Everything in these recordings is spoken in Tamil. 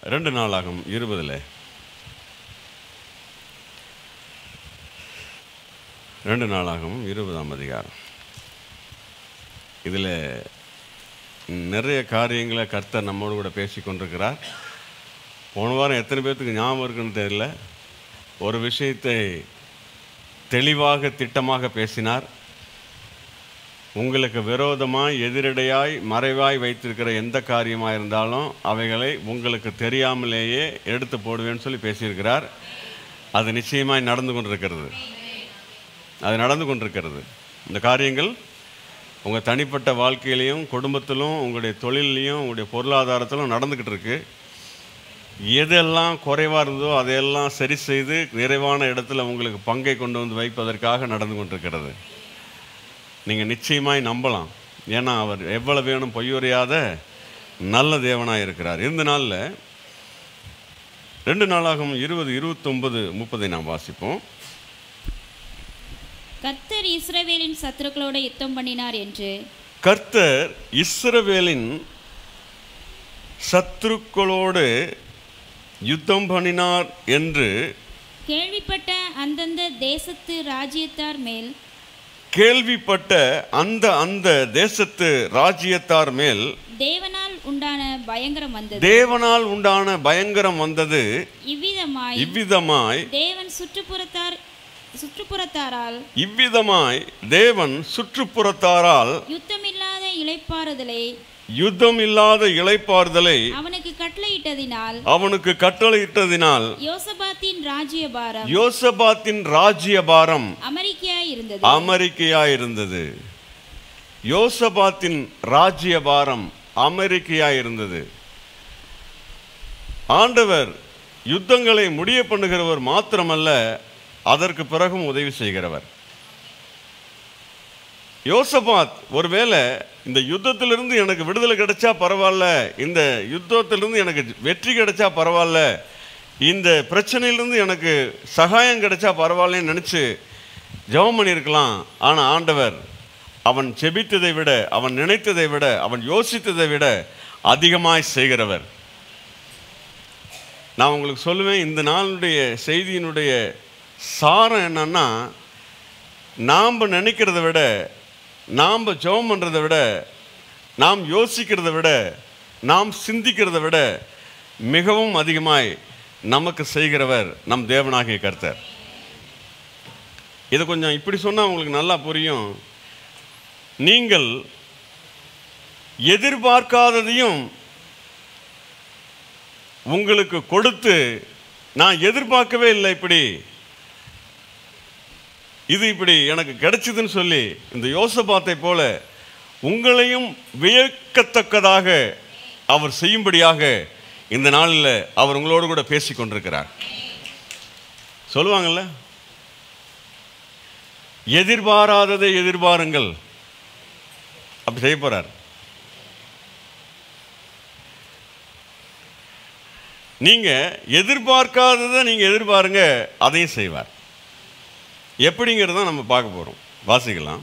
ரெண்டு நாளாகும் இருபதில் ரெண்டு நாளாகும் இருபதாம் அதிகாரம் இதில் நிறைய காரியங்களை கர்த்தர் நம்மோடு கூட பேசி கொண்டிருக்கிறார் போன வாரம் எத்தனை பேர்த்துக்கு ஞாபகம் இருக்குன்னு தெரியல ஒரு விஷயத்தை தெளிவாக திட்டமாக பேசினார் உங்களுக்கு விரோதமாய் எதிரடையாய் மறைவாய் வைத்திருக்கிற எந்த காரியமாக இருந்தாலும் அவைகளை உங்களுக்கு தெரியாமலேயே எடுத்து போடுவேன்னு சொல்லி பேசியிருக்கிறார் அது நிச்சயமாய் நடந்து கொண்டிருக்கிறது அது நடந்து கொண்டிருக்கிறது இந்த காரியங்கள் உங்கள் தனிப்பட்ட வாழ்க்கையிலையும் குடும்பத்திலும் உங்களுடைய தொழிலையும் உங்களுடைய பொருளாதாரத்திலும் நடந்துக்கிட்டு இருக்கு எதெல்லாம் குறைவாக இருந்ததோ அதையெல்லாம் சரி செய்து நிறைவான இடத்துல உங்களுக்கு பங்கை கொண்டு வந்து வைப்பதற்காக நடந்து கொண்டிருக்கிறது நீங்கள் நிச்சயமாய் நம்பலாம் ஏன்னா அவர் எவ்வளவு வேணும் பொய்யுரையாத நல்ல தேவனாக இருக்கிறார் இந்த நாளில் ரெண்டு நாளாகும் இருபது இருபத்தொன்பது முப்பதை நாம் வாசிப்போம் கர்த்தர் இஸ்ரவேலின் சத்துருக்களோடு யுத்தம் பண்ணினார் என்று கர்த்தர் இஸ்ரவேலின் சத்துருக்களோடு யுத்தம் பண்ணினார் என்று கேள்விப்பட்ட அந்தந்த தேசத்து ராஜ்யத்தார் மேல் கேள்விப்பட்ட அந்த அந்த தேசத்து ராஜ்யத்தார் மேல் தேவனால் உண்டான பயங்கரம் வந்தது தேவனால் உண்டான பயங்கரம் வந்தது இவ்விதமாய் இவ்விதமாய் தேவன் சுற்றுப்புறத்தார் சுற்றுப்புறத்தாரால் இவ்விதமாய் தேவன் சுற்றுப்புறத்தாரால் யுத்தமில்லாத இளைப்பாறுதலை யுத்தம் இல்லாத இளைப்பாறுதலை அவனுக்கு கட்டளையிட்டதினால் அவனுக்கு கட்டளையிட்டதினால் யோசபாத்தின் ராஜ்யபாரம் யோசபாத்தின் ராஜ்யபாரம் அமெரிக்கையாய் இருந்தது அமெரிக்கையாயிருந்தது யோசபாத்தின் ராஜ்யபாரம் அமெரிக்கையாயிருந்தது ஆண்டவர் யுத்தங்களை முடிய பண்ணுகிறவர் மாத்திரமல்ல அதற்கு பிறகும் உதவி செய்கிறவர் யோசபாத் ஒருவேளை இந்த யுத்தத்திலிருந்து எனக்கு விடுதலை கிடைச்சா பரவாயில்ல இந்த யுத்தத்திலிருந்து எனக்கு வெற்றி கிடைச்சா பரவாயில்ல இந்த பிரச்சனையிலிருந்து எனக்கு சகாயம் கிடைச்சா பரவாயில்லன்னு நினச்சி ஜெபம் பண்ணியிருக்கலாம் ஆனால் ஆண்டவர் அவன் செபித்ததை விட அவன் நினைத்ததை விட அவன் யோசித்ததை விட அதிகமாய் செய்கிறவர் நான் உங்களுக்கு சொல்லுவேன் இந்த நாளுடைய செய்தியினுடைய சாரம் என்னன்னா நாம் நினைக்கிறத விட நாம் ஜெபம் பண்ணுறதை விட நாம் யோசிக்கிறதை விட நாம் சிந்திக்கிறத விட மிகவும் அதிகமாய் நமக்கு செய்கிறவர் நம் தேவனாகிய கர்த்தர் இதை கொஞ்சம் இப்படி சொன்னால் உங்களுக்கு நல்லா புரியும் நீங்கள் எதிர்பார்க்காததையும் உங்களுக்கு கொடுத்து நான் எதிர்பார்க்கவே இல்லை இப்படி இது இப்படி எனக்கு கிடைச்சதுன்னு சொல்லி இந்த யோசபாத்தை போல உங்களையும் வியக்கத்தக்கதாக அவர் செய்யும்படியாக இந்த நாளில் அவர் உங்களோடு கூட பேசி கொண்டிருக்கிறார் சொல்லுவாங்கல்ல எதிர்பாராததை எதிர்பாருங்கள் அப்படி செய்ய போறார் நீங்க எதிர்பார்க்காததை நீங்க எதிர்பாருங்க அதையும் செய்வார் எப்படிங்கிறத நம்ம பார்க்க போறோம் வாசிக்கலாம்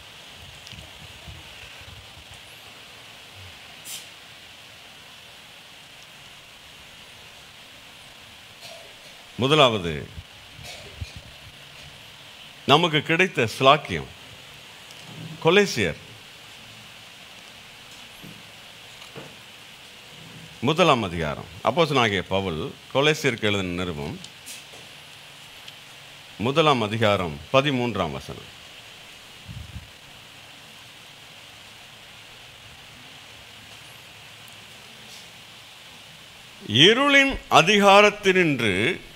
முதலாவது நமக்கு கிடைத்த ஸ்லாக்கியம் கொலேசியர் முதலாம் அதிகாரம் அப்போஸ்தலனாகிய பவுல் கொலேசியருக்கு எழுதின நிருபம் முதலாம் அதிகாரம் பதிமூன்றாம் வசனம் இருளின் அதிகாரத்தினின்று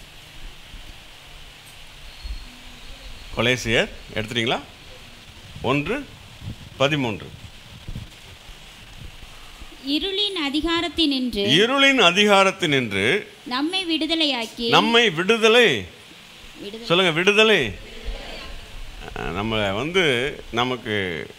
கொலேசியர் எடுத்துட்டீங்களா ஒன்று பதிமூன்று இருளின் அதிகாரத்தினின்று இருளின் அதிகாரத்தினின்று நம்மை விடுதலையாக்கி நம்மை விடுதலை விடுதலை சொல்லுங்க விடுதலை அஹ், நம்ம வந்து நமக்கு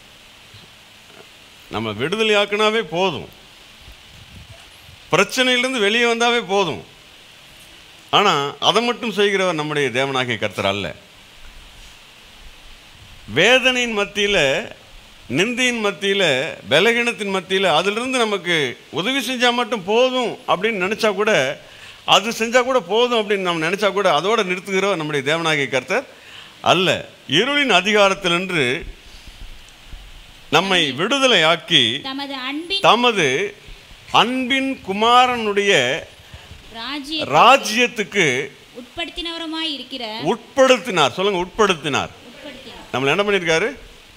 நம்ம விடுதலையாக்குனாவே போதும் பிரச்சனையிலிருந்து வெளியே வந்தாவே போதும் ஆனால் அதை மட்டும் செய்கிறவர் நம்முடைய தேவனாகிய கர்த்தர் அல்ல வேதனையின் மத்தியில் நிந்தையின் மத்தியில் பலகீனத்தின் மத்தியில் அதிலிருந்து நமக்கு உதவி செஞ்சால் மட்டும் போதும் அப்படின்னு நினச்சா கூட அது செஞ்சால் கூட போதும் அப்படின்னு நம்ம நினச்சா கூட அதோட நிறுத்துகிறோம் நம்முடைய தேவனாகிய கர்த்தர் அல்ல இருளின் அதிகாரத்திலின்று நம்மை விடுதலையாக்கி தமது அன்பின் தமது அன்பின் குமாரனுடைய ராஜ்ய ராஜ்யத்துக்கு உட்படுத்தினவருமாய் இருக்கிற உட்படுத்தினார் சொல்லுங்க உட்படுத்தினார் உட்படுத்தினார் நம்மளை என்ன பண்ணியிருக்காரு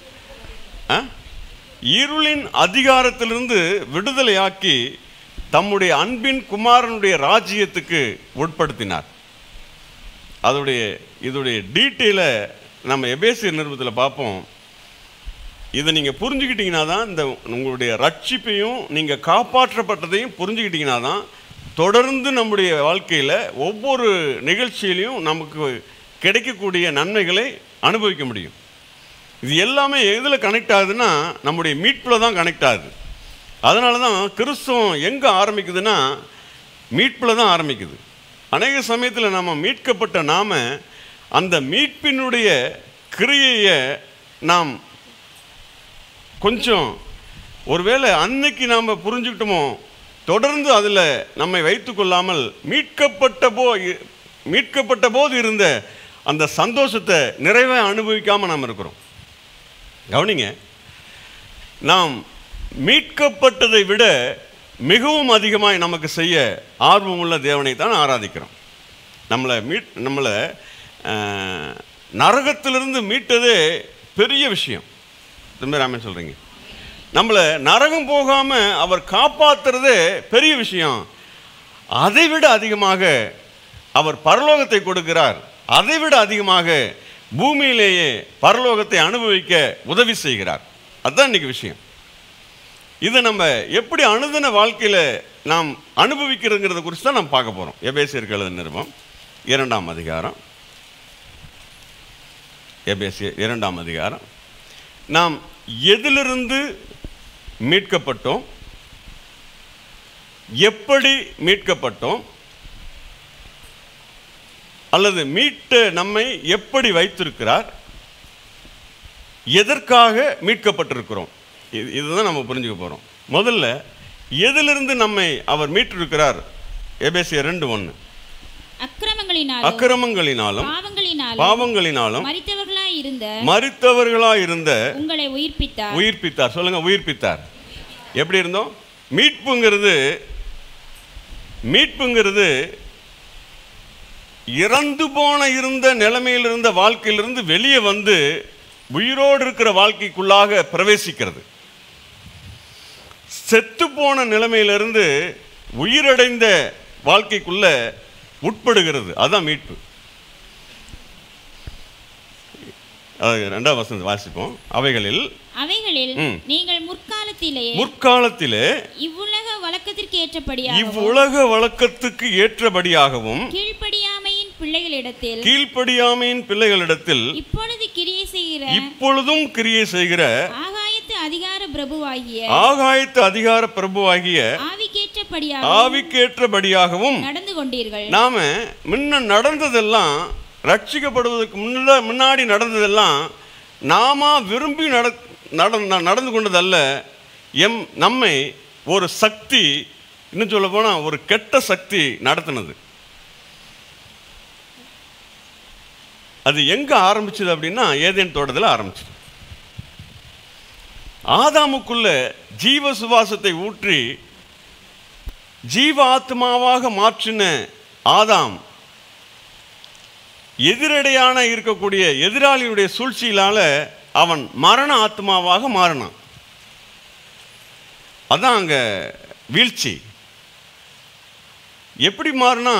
ஆ? இருளின் அதிகாரத்திலிருந்து விடுதலையாக்கி தம்முடைய அன்பின் குமாரனுடைய ராஜ்யத்துக்கு உட்படுத்தினார் அதோடைய இதோடைய டீட்டெயிலை நம்ம எபேசியர் நிருபத்தில் பார்ப்போம் இதை நீங்கள் புரிஞ்சுக்கிட்டீங்கன்னா தான் இந்த உங்களுடைய ரட்சிப்பையும் நீங்கள் காப்பாற்றப்பட்டதையும் புரிஞ்சுக்கிட்டீங்கன்னா தான் தொடர்ந்து நம்முடைய வாழ்க்கையில் ஒவ்வொரு நிகழ்ச்சியிலையும் நமக்கு கிடைக்கக்கூடிய நன்மைகளை அனுபவிக்க முடியும் இது எல்லாமே எதில் கனெக்ட் ஆகுதுன்னா நம்முடைய மீட்பில் தான் கனெக்ட் ஆகுது அதனால தான் கிறிஸ்தவம் எங்கே ஆரம்பிக்குதுன்னா மீட்பில் தான் ஆரம்பிக்குது அநேக சமயத்தில் நம்ம மீட்கப்பட்ட நாம அந்த மீட்பினுடைய கிரியையை நாம் கொஞ்சம் ஒருவேளை அன்னைக்கு நாம் புரிஞ்சுக்கிட்டோமோ தொடர்ந்து அதில் நம்மை வைத்துக்கொள்ளாமல் மீட்கப்பட்ட போ மீட்கப்பட்ட போது இருந்த அந்த சந்தோஷத்தை நிறைவே அனுபவிக்காமல் நாம் இருக்கிறோம் கவனிங்க நாம் மீட்கப்பட்டதை விட மிகவும் அதிகமாய் நமக்கு செய்ய ஆர்வமுள்ள தேவனை தான் ஆராதிக்கிறோம் நம்மளை மீட் நம்மளை அஹ், நரகத்திலிருந்து மீட்டதே பெரிய விஷயம் திரும்ப ராமன் சொல்கிறீங்க நம்மளை நரகம் போகாமல் அவர் காப்பாத்துறதே பெரிய விஷயம் அதை விட அதிகமாக அவர் பரலோகத்தை கொடுக்கிறார் அதை விட அதிகமாக பூமியிலேயே பரலோகத்தை அனுபவிக்க உதவி செய்கிறார் அதுதான் இன்னைக்கு விஷயம் இதை நம்ம எப்படி அனுதின வாழ்க்கையில் நாம் அனுபவிக்கிறதுங்கிறத குறித்து தான் நம்ம பார்க்க போகிறோம் எபேசியர் எழுத நிருபம் இரண்டாம் அதிகாரம் எபேசியர் இரண்டாம் அதிகாரம் நாம் எதிலிருந்து மீட்கப்பட்டோம் எப்படி மீட்கப்பட்டோம் அல்லது மீட்ட நம்மை எப்படி வைத்திருக்கிறார் எதற்காக மீட்கப்பட்டிருக்கிறோம் இது இதுதான் நம்ம புரிஞ்சுக்க போகிறோம் முதல்ல எதிலிருந்து நம்மை அவர் மீட்டிருக்கிறார் எபேசியர் ரெண்டு ஒன்று அக்கிரமங்களினாலும் அக்கிரமங்களினாலும் பாவங்களினாலும் பாவங்களினாலும் மரித்தவர்களாய் இருந்த மரித்தவர்களாய் இருந்த உங்களை உயிர்ப்பித்தார் உயிர்ப்பித்தார் சொல்லுங்க உயிர்ப்பித்தார் எப்படி இருந்தோம் மீட்புங்கிறது மீட்புங்கிறது இறந்து போன இருந்த நிலைமையில் இருந்த வாழ்க்கையிலிருந்து வெளியே வந்து உயிரோடு இருக்கிற வாழ்க்கைக்குள்ளாக பிரவேசிக்கிறது செத்து போன நிலைமையிலிருந்து உயிரடைந்த வாழ்க்கைக்குள்ள உட்படுகிறது அதுதான் மீட்பு அது ரெண்டாவது வசனம் வாசிப்போம் அவைகளில் அவைகளில் ம். நீங்கள் முற்காலத்திலே முற்காலத்திலே இவ்வுலக வழக்கத்திற்கு ஏற்றபடியாக இவ்வுலக வழக்கத்துக்கு ஏற்றபடியாகவும் கீழ்ப்படியாமையின் பிள்ளைகளிடத்தில் கீழ்ப்படியாமையின் பிள்ளைகளிடத்தில் இப்பொழுது கிரியை செய்கிற இப்பொழுதும் கிரியை செய்கிற ஆகாயத்து அதிகார பிரபுவாகிய ஆகாயத்து அதிகார பிரபுவாகிய ஆவிக்கேற்றபடியாக ஆவிக்கேற்றபடியாகவும் நடந்து கொண்டீர்கள் நாம முன்ன நடந்ததெல்லாம் ரட்சிக்கப்படுவதற்கு முன்ன முன்னாடி நடந்ததெல்லாம் நாம விரும்பி நட நட- நடந்து கொண்டதல்ல எம் நம்மை ஒரு சக்தி இன்னும் சொல்ல போனால் ஒரு கெட்ட சக்தி நடத்தினது அது எங்க ஆரம்பிச்சது அப்படின்னா ஏதேன் தோட்டத்தில் ஆரம்பிச்சது ஆதாமுக்குள்ள ஜீவ சுவாசத்தை ஊற்றி ஜீவ ஆத்மாவாக மாற்றின ஆதாம் எதிரடையான இருக்கக்கூடிய எதிராளியுடைய சூழ்ச்சியிலால அவன் மரண ஆத்மாவாக மாறினான் அதான் அங்க வீழ்ச்சி எப்படி மாறினா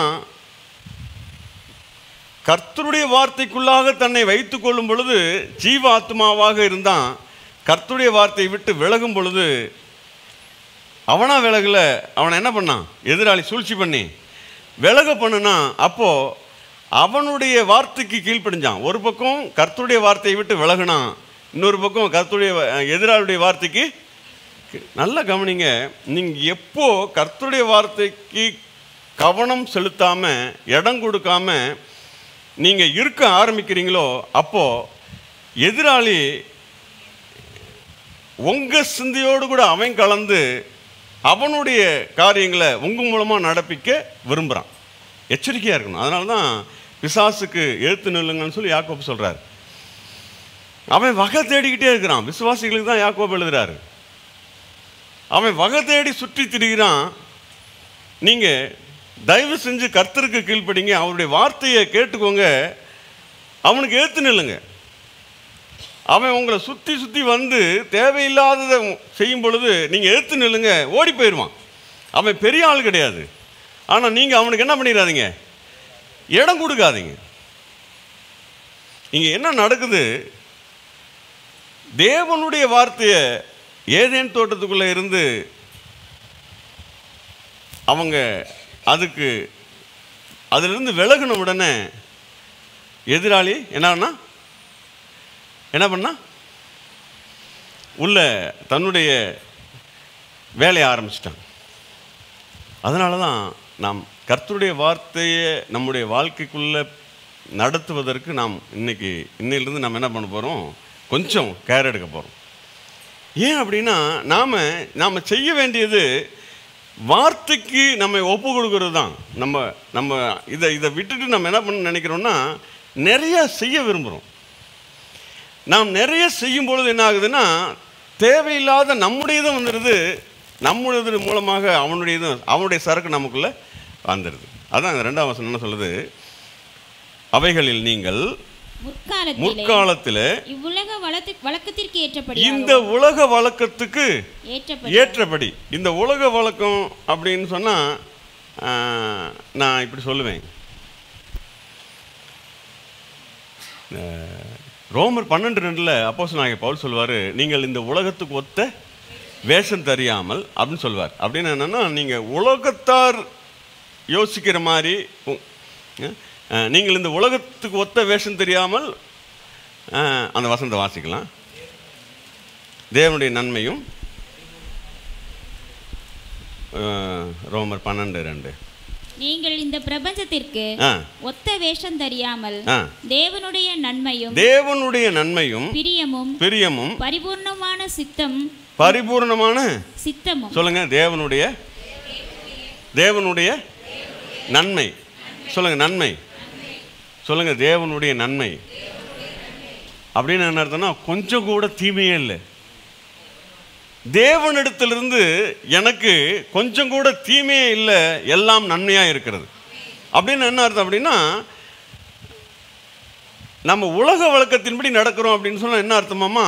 கர்த்தருடைய வார்த்தைக்குள்ளாக தன்னை வைத்துக் கொள்ளும் பொழுது ஜீவ ஆத்மாவாக இருந்தான் கர்த்தருடைய வார்த்தையை விட்டு விலகும் பொழுது அவனா விலகல அவனை என்ன பண்ணான் எதிராளி சூழ்ச்சி பண்ணி விலக பண்ணுனா அப்போ அவனுடைய வார்த்தைக்கு கீழ்ப்படிஞ்சான் ஒரு பக்கம் கர்த்தருடைய வார்த்தையை விட்டு விலகுனான் இன்னொரு பக்கம் கர்த்தருடைய வ- எதிராளுடைய வார்த்தைக்கு நல்லா கவனிங்க நீங்க எப்போ கர்த்தருடைய வார்த்தைக்கு கவனம் செலுத்தாம இடம் கொடுக்காம நீங்க இருக்க ஆரம்பிக்கிறீங்களோ அப்போ எதிராளி உங்கள் சிந்தையோடு கூட அவன் கலந்து அவனுடைய காரியங்களை உங்கள் மூலமாக நடப்பிக்க விரும்புகிறான் எச்சரிக்கையாக இருக்கணும் அதனால தான் பிசாசுக்கு எழுத்து நில்லுங்கன்னு சொல்லி யாக்கோப்பு சொல்கிறார் அவன் வகை தேடிக்கிட்டே இருக்கிறான் விசுவாசிகளுக்கு தான் யாக்கோப்பு எழுதுறாரு அவன் வகை தேடி சுற்றி திரிகிறான் நீங்கள் தயவு செஞ்சு கர்த்தருக்கு கீழ்ப்படிங்க அவருடைய வார்த்தையை கேட்டுக்கோங்க அவனுக்கு ஏற்று நில்லுங்க அவன் உங்களை சுற்றி சுற்றி வந்து தேவையில்லாததை செய்யும் பொழுது நீங்கள் எடுத்து நில்லுங்க ஓடி போயிடுவான் அவன் பெரிய ஆள் கிடையாது ஆனால் நீங்கள் அவனுக்கு என்ன பண்ணிடாதீங்க இடம் கொடுக்காதீங்க இங்கே என்ன நடக்குது தேவனுடைய வார்த்தையை ஏதேன் தோட்டத்துக்குள்ளே இருந்து அவங்க அதுக்கு அதிலிருந்து விலகின உடனே எதிராளி என்னன்னா என்ன பண்ணா உள்ள தன்னுடைய வேலையை ஆரம்பிச்சிட்டான் அதனால தான் நாம் கர்த்தருடைய வார்த்தையை நம்முடைய வாழ்க்கைக்குள்ளே நடத்துவதற்கு நாம் இன்னைக்கு இன்னையிலிருந்து நம்ம என்ன பண்ண போகிறோம் கொஞ்சம் கேர் எடுக்க போகிறோம் ஏன் அப்படின்னா நாம் நாம் செய்ய வேண்டியது வார்த்தைக்கு நம்ம ஒப்பு கொடுக்கறது தான் நம்ம நம்ம இதை இதை விட்டுட்டு நம்ம என்ன பண்ண நினைக்கிறோம்னா நிறைய செய்ய விரும்புகிறோம் நாம் நிறைய செய்யும் பொழுது என்ன ஆகுதுன்னா தேவையில்லாத நம்முடையதும் வந்துடுது நம்முடையது மூலமாக அவனுடையதும் அவனுடைய சரக்கு நமக்குள்ளே வந்துடுது அதான் இந்த ரெண்டாம் வசனம் என்ன சொல்லுது அவைகளில் நீங்கள் முற்காலத்திலே முற்காலத்தில் இவ்வுலக வழக்கு வழக்கத்திற்கு ஏற்றபடி இந்த உலக வழக்கத்துக்கு ஏற்றபடி ஏற்றபடி இந்த உலக வழக்கம் அப்படின்னு சொன்னால் நான் இப்படி சொல்லுவேன் அஹ், ரோமர் பன்னெண்டு ரெண்டில் அப்போஸ் நாங்கள் பவுல் சொல்வார் நீங்கள் இந்த உலகத்துக்கு ஒத்த வேஷம் தெரியாமல் அப்படின்னு சொல்வார் அப்படின்னு என்னென்னா நீங்கள் உலகத்தார் யோசிக்கிற மாதிரி உ- அஹ், நீங்கள் இந்த உலகத்துக்கு ஒத்த வேஷம் தெரியாமல் அஹ், அந்த வசனத்தை வாசிக்கலாம் தேவனுடைய நன்மையும் அஹ், ரோமர் பன்னெண்டு ரெண்டு நீங்கள் இந்த பிரபஞ்சத்திற்கு ஆ ஒத்த வேஷம் தெரியாமல் ஆ தேவனுடைய நன்மையும் தேவனுடைய நன்மையும் பிரியமும் பிரியமும் பரிபூர்ணமான சித்தம் பரிபூர்ணமான சித்தமும் சொல்லுங்க தேவனுடைய தேவனுடைய நன்மை சொல்லுங்க நன்மை சொல்லுங்க தேவனுடைய நன்மை அப்படின்னு என்ன அர்த்தம்னா கொஞ்சம் கூட தீமையே இல்லை தேவனிடத்திலிருந்து எனக்கு கொஞ்சம் கூட தீமையே இல்லை எல்லாம் நன்மையாக இருக்கிறது அப்படின்னு என்ன அர்த்தம் அப்படின்னா நம்ம உலக வழக்கத்தின்படி நடக்கிறோம் அப்படின்னு சொன்னால் என்ன அர்த்தமாமா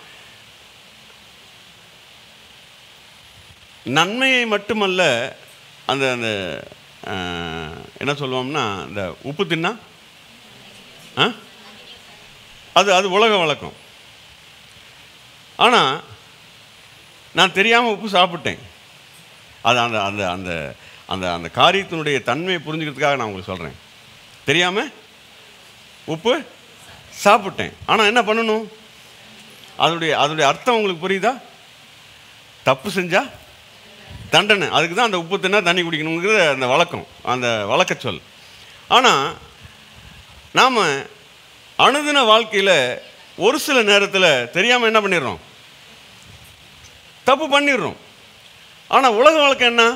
நன்மையை மட்டுமல்ல அந்த அந்த அஹ், என்ன சொல்லுவோம்னா இந்த உப்பு தின்னா ஆ அது அது உலக வழக்கம் ஆனால் நான் தெரியாமல் உப்பு சாப்பிட்டேன் அது அந்த அந்த அந்த அந்த அந்த காரியத்தினுடைய தன்மையை புரிஞ்சுக்கிறதுக்காக நான் உங்களுக்கு சொல்கிறேன் தெரியாமல் உப்பு சாப்பிட்டேன் ஆனால் என்ன பண்ணணும் அதனுடைய அதனுடைய அர்த்தம் உங்களுக்கு புரியுதா தப்பு செஞ்சா தண்டனை அதுக்கு தான் அந்த உப்பு தின்னா தண்ணி குடிக்கணுங்கிறது அந்த வழக்கம் அந்த வழக்க சொல் ஆனால் நாம் அனுதின வாழ்க்கையில் ஒரு சில நேரத்தில் தெரியாமல் என்ன பண்ணிடுறோம் தப்பு பண்ணிடுறோம் ஆனால் உலக வழக்கம் என்ன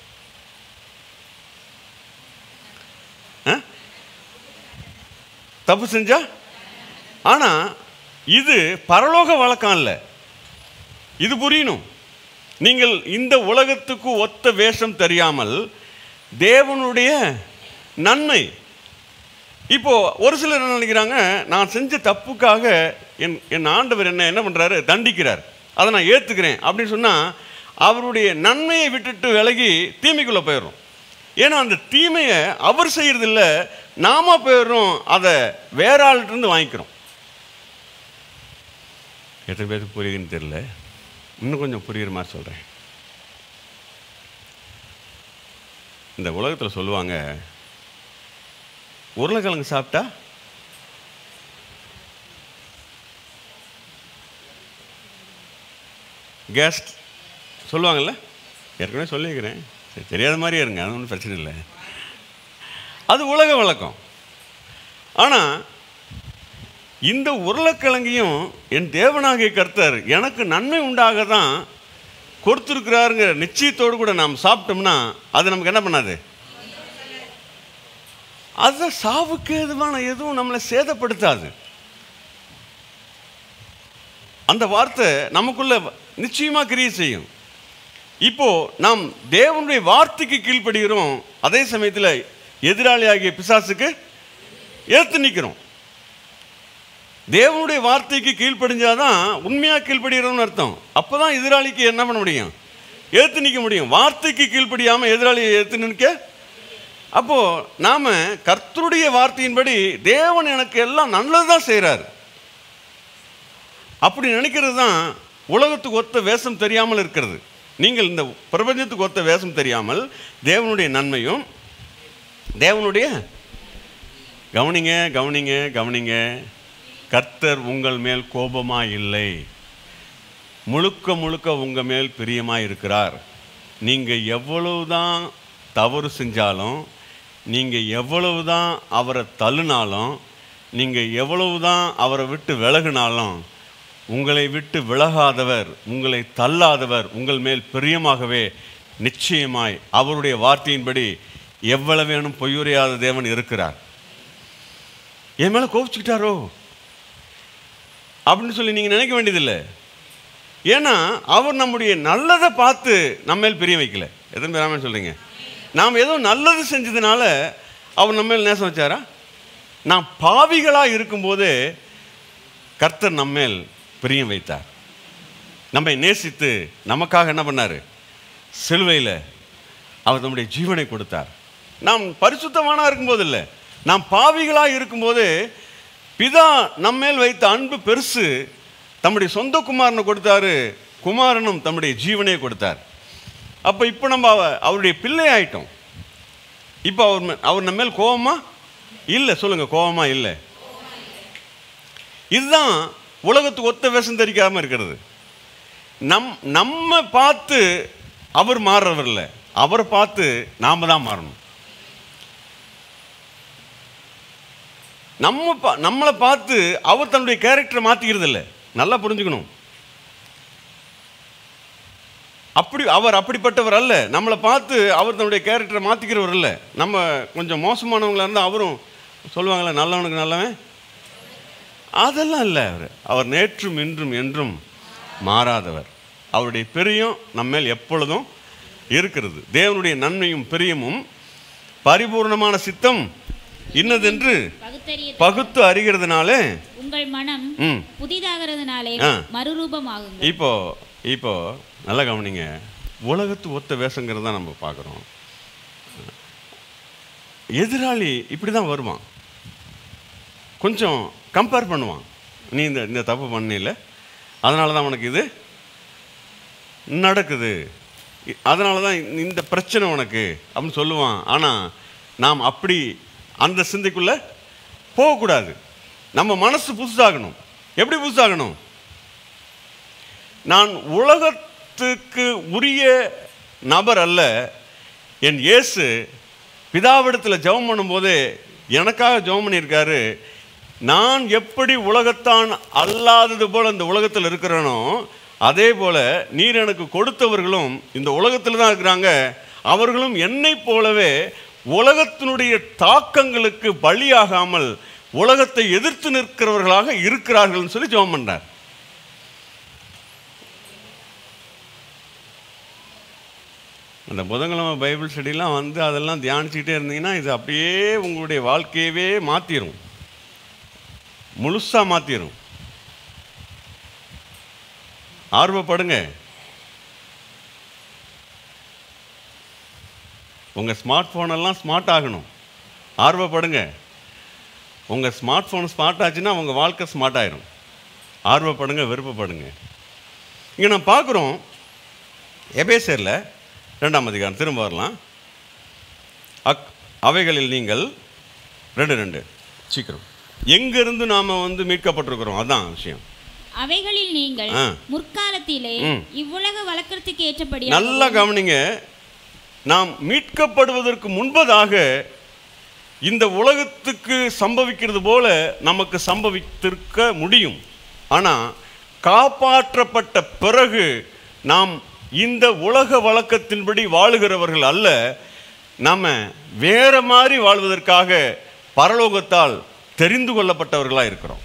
ஆ? தப்பு செஞ்சா ஆனால் இது பரலோக வழக்கம் இல்லை இது புரியணும் நீங்கள் இந்த உலகத்துக்கு ஒத்த வேஷம் தெரியாமல் தேவனுடைய நன்மை இப்போ ஒரு சிலர் என்ன நினைக்கிறாங்க நான் செஞ்ச தப்புக்காக என் என் ஆண்டவர் என்ன என்ன பண்ணுறாரு தண்டிக்கிறார் அதை நான் ஏற்றுக்கிறேன் அப்படின்னு சொன்னால் அவருடைய நன்மையை விட்டுட்டு விலகி தீமைக்குள்ளே போயிடுறோம் ஏன்னா அந்த தீமையை அவர் செய்கிறதில்ல நாம போயிடுறோம் அதை வேற ஆள்கிட்டருந்து வாங்கிக்கிறோம் எத்தனை பேருக்கு புரியுதுன்னு தெரியல இன்னும் கொஞ்சம் புரியுற மாதிரி சொல்கிறேன் இந்த உலகத்தில் சொல்லுவாங்க உருளைக்கிழங்கு சாப்பிட்டா கேஸ் சொல்லுவாங்கல்ல ஏற்கனவே சொல்லியிருக்கிறேன் சரி தெரியாத மாதிரியே இருங்க அது ஒன்றும் பிரச்சனை இல்லை அது உலக வழக்கம் ஆனால் இந்த உருளைக்கிழங்கையும் என் தேவனாகிய கர்த்தர் எனக்கு நன்மை உண்டாக தான் கொடுத்துருக்கிறாருங்கிற நிச்சயத்தோடு கூட நாம் சாப்பிட்டோம்னா அது நமக்கு என்ன பண்ணாது அது சாவுக்கு எதுவான எதுவும் நம்மளை சேதப்படுத்தாது அந்த வார்த்தை நமக்குள்ள நிச்சயமா கிரியை செய்யும் இப்போ நாம் தேவனுடைய வார்த்தைக்கு கீழ்ப்படுகிறோம் அதே சமயத்தில் எதிராளியாகிய பிசாசுக்கு ஏத்து நிற்கிறோம் தேவனுடைய வார்த்தைக்கு கீழ்ப்படிஞ்சாதான் உண்மையா கீழ்ப்படுகிறோம்னு அர்த்தம் அப்பதான் எதிராளிக்கு என்ன பண்ண முடியும் ஏத்து நிற்க முடியும் வார்த்தைக்கு கீழ்ப்படியாம எதிராளியை ஏத்து நிற்க அப்போ நாம கர்த்தருடைய வார்த்தையின்படி தேவன் எனக்கு எல்லாம் நல்லதுதான் செய்றாரு அப்படி நினைக்கிறது தான் உலகத்துக்கு ஒத்த வேஷம் தெரியாமல் இருக்கிறது நீங்கள் இந்த பிரபஞ்சத்துக்கு ஒத்த வேஷம் தெரியாமல் தேவனுடைய நன்மையும் தேவனுடைய கவனிங்க கவனிங்க கவனிங்க கர்த்தர் உங்கள் மேல் கோபமாக இல்லை முழுக்க முழுக்க உங்கள் மேல் பிரியமாக இருக்கிறார் நீங்கள் எவ்வளவுதான் தவறு செஞ்சாலும் நீங்கள் எவ்வளவுதான் அவரை தள்ளுனாலும் நீங்கள் எவ்வளவுதான் அவரை விட்டு விலகுனாலும் உங்களை விட்டு விலகாதவர் உங்களை தள்ளாதவர் உங்கள் மேல் பிரியமாகவே நிச்சயமாய் அவருடைய வார்த்தையின்படி எவ்வளவேனும் பொய்யுரையாத தேவன் இருக்கிறார் என் மேலே கோபிச்சுக்கிட்டாரோ அப்படின்னு சொல்லி நீங்கள் நினைக்க வேண்டியதில்லை ஏன்னா அவர் நம்முடைய நல்லதை பார்த்து நம்ம மேல் பிரிய வைக்கல எத்தனை பேராம சொல்கிறீங்க நாம் ஏதோ நல்லது செஞ்சதுனால அவர் நம்ம மேல் நேசம் வச்சாரா நாம் பாவிகளாக இருக்கும்போது கர்த்தர் நம்மேல் பிரியம் வைத்தார் நம்மை நேசித்து நமக்காக என்ன பண்ணார் சிலுவையில் அவர் நம்முடைய ஜீவனை கொடுத்தார் நாம் பரிசுத்தமானா இருக்கும்போது இல்லை நாம் பாவிகளாக இருக்கும்போது பிதா நம்மேல் வைத்த அன்பு பெருசு தம்முடைய சொந்த குமாரனை கொடுத்தாரு குமாரனும் தம்முடைய ஜீவனையை கொடுத்தார் அப்போ இப்போ நம்ம அவ- அவருடைய பிள்ளை ஆயிட்டோம் இப்போ அவர் மே- அவர் நம்ம மேல் கோவமா இல்லை சொல்லுங்க கோவமா இல்லை இதுதான் உலகத்துக்கு ஒத்த வேஷம் தெரிக்காம இருக்கிறது நம் நம்ம பார்த்து அவர் மாறுறவர் இல்லை அவரை பார்த்து நாம தான் மாறணும் நம்ம பா நம்மளை பார்த்து அவர் தன்னுடைய கேரக்டரை மாற்றிக்கிறது இல்லை நல்லா புரிஞ்சுக்கணும் அப்படி அவர் அப்படிப்பட்டவர் அல்ல நம்மளை பார்த்து அவர் தன்னுடைய கேரக்டரை மாற்றிக்கிறவர் இல்லை நம்ம கொஞ்சம் மோசமானவங்களா இருந்தால் அவரும் சொல்லுவாங்களே நல்லவனுக்கு நல்லவன் அதெல்லாம் இல்லை அவர் அவர் நேற்றும் இன்றும் என்றும் மாறாதவர் அவருடைய பிரியம் நம்மேல் எப்பொழுதும் இருக்கிறது தேவனுடைய நன்மையும் பிரியமும் பரிபூர்ணமான சித்தம் இன்னதென்று பகுத்தறிய பகுத்து அறிகிறதுனாலே உங்கள் மனம் ம் புதிதாகிறதுனாலே ஆ. மறுரூபமாகுங்கள் இப்போ இப்போ நல்லா கவனிங்க உலகத்து ஒத்த வேஷங்கிறது தான் நம்ம பார்க்குறோம் எதிராளி இப்படி தான் வருவான் கொஞ்சம் கம்பேர் பண்ணுவான் நீ இந்த இந்த தப்பு பண்ணல அதனால தான் உனக்கு இது நடக்குது இ- அதனால தான் இந்த பிரச்சனை உனக்கு அப்படின்னு சொல்லுவான் ஆனால் நாம் அப்படி அந்த சிந்தைக்குள்ளே போகக்கூடாது நம்ம மனசு புதுசாகணும் எப்படி புதுசாகணும் நான் உலகத்துக்கு உரிய நபர் அல்ல என் இயேசு பிதாவிடத்தில் ஜெபம் பண்ணும்போது எனக்காக ஜெபம் பண்ணியிருக்காரு நான் எப்படி உலகத்தான் அல்லாதது போல இந்த உலகத்தில் இருக்கிறேனோ அதே போல நீர் எனக்கு கொடுத்தவர்களும் இந்த உலகத்தில் தான் இருக்கிறாங்க அவர்களும் என்னைப் போலவே உலகத்தினுடைய தாக்கங்களுக்கு பலியாகாமல் உலகத்தை எதிர்த்து நிற்கிறவர்களாக இருக்கிறார்கள்னு சொல்லி ஜெபம் பண்ணார் அந்த புதன்கிழமை பைபிள் ஸ்டடிலாம் வந்து அதெல்லாம் தியானிச்சுக்கிட்டே இருந்தீங்கன்னா இது அப்படியே உங்களுடைய வாழ்க்கையவே மாற்றிடும் முழுசாக மாற்றிடும் ஆர்வப்படுங்க உங்கள் ஸ்மார்ட் ஃபோனெல்லாம் ஸ்மார்ட் ஆகணும் ஆர்வப்படுங்க உங்கள் ஸ்மார்ட் ஃபோன் ஸ்மார்ட் ஆச்சுன்னா உங்கள் வாழ்க்கை ஸ்மார்ட் ஆயிரும் ஆர்வப்படுங்க விருப்பப்படுங்க இங்கே நான் பார்க்குறோம் எபேசரில் ரெண்டாம் அதிகாரம் திரும்ப வரலாம் அக் அவைகளில் நீங்கள் ரெண்டு ரெண்டு சீக்கிரம் எங்கிருந்து நாம் வந்து மீட்கப்பட்டிருக்கிறோம் அதான் விஷயம் அவைகளில் நீங்கள் ஆ. முற்காலத்திலே ம். இவ்வுலக வழக்கத்துக்கு ஏற்றபடி நல்லா கவனிங்க நாம் மீட்கப்படுவதற்கு முன்பதாக இந்த உலகத்துக்கு சம்பவிக்கிறது போல நமக்கு சம்பவித்திருக்க முடியும் ஆனால் காப்பாற்றப்பட்ட பிறகு நாம் இந்த உலக வழக்கத்தின்படி வாழுகிறவர்கள் அல்ல நம்ம வேற மாதிரி வாழ்வதற்காக பரலோகத்தால் தெரிந்து கொள்ளப்பட்டவர்களாக இருக்கிறோம்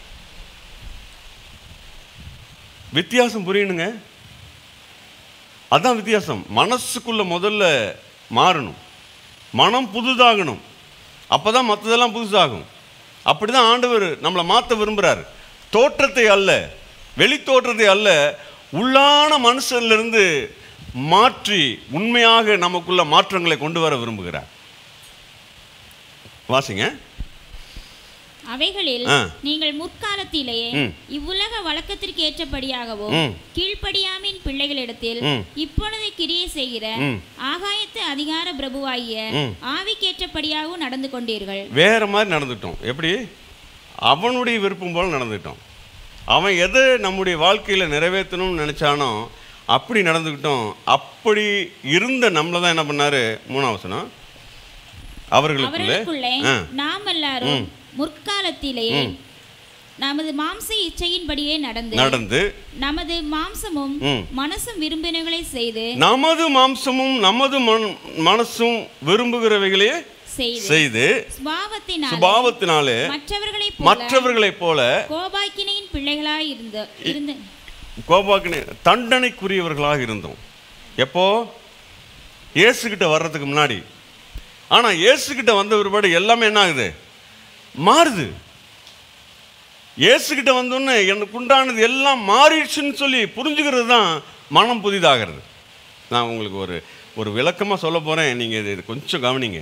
வித்தியாசம் புரியணுங்க அதான் வித்தியாசம் மனசுக்குள்ள முதல்ல மாறணும் மனம் புதுதாகணும் அப்போ தான் மற்றதெல்லாம் புதுசாகும் அப்படி தான் ஆண்டவர் நம்மளை மாற்ற விரும்புகிறார் தோற்றத்தை அல்ல வெளி தோற்றத்தை அல்ல உள்ளான மனுஷனிலிருந்து மாற்றி உண்மையாக நமக்குள்ள மாற்றங்களை கொண்டு வர விரும்புகிறார் வாசிங்க அவைகளில் ஆ. நீங்கள் முற்காலத்திலேயே ம். இவ்வுலக வழக்கத்திற்கு ஏற்றபடியாகவும் ம். கீழ்ப்படியாமின் பிள்ளைகளிடத்தில் ம். இப்பொழுது கிரியை செய்கிற ம். ஆகாயத்து அதிகார பிரபுவாகிய ம். ஆவிக்கேற்றபடியாகவும் நடந்து கொண்டீர்கள் வேற மாதிரி நடந்துட்டோம் எப்படி அவனுடைய விருப்பம் போல் நடந்துட்டோம் அவன் எதை நம்முடைய வாழ்க்கையில் நிறைவேற்றணும்னு நினச்சானோ அப்படி நடந்துக்கிட்டோம் அப்படி இருந்த நம்மளை தான் என்ன பண்ணாரு மூணாம் வசனம் அவர்களுக்குள்ளே அவர்களுக்குள்ளே ஆ. நாம் எல்லாரும் முற்காலத்திலேயே நமது மாம்ச இச்சையின்படியே நடந்து நடந்து நமது மாம்சமும் ம். மனசும் விரும்பினங்களை செய்து நமது மாம்சமும் நமது மன்- மனசும் விரும்புகிறவைகளே செய்து செய்து சுபாவத்தினால் சுபாவத்தினாலே மற்றவர்களைப் போல மற்றவர்களைப் போல கோபாக்கினையின் பிள்ளைகளாய் இருந்த இருந்து கோபாக்கினி தண்டனைக்குரியவர்களாக இருந்தோம் எப்போ இயேசுகிட்ட வர்றதுக்கு முன்னாடி ஆனால் இயேசுகிட்ட வந்த பிற்பாடு எல்லாமே என்ன ஆகுது மாறுது இயேசுகிட்ட வந்தோன்னே எனக்கு உண்டானது எல்லாம் மாறிடுச்சுன்னு சொல்லி புரிஞ்சுக்கிறது தான் மனம் புதிதாகிறது நான் உங்களுக்கு ஒரு ஒரு விளக்கமாக சொல்ல போகிறேன் நீங்கள் இது கொஞ்சம் கவனிங்க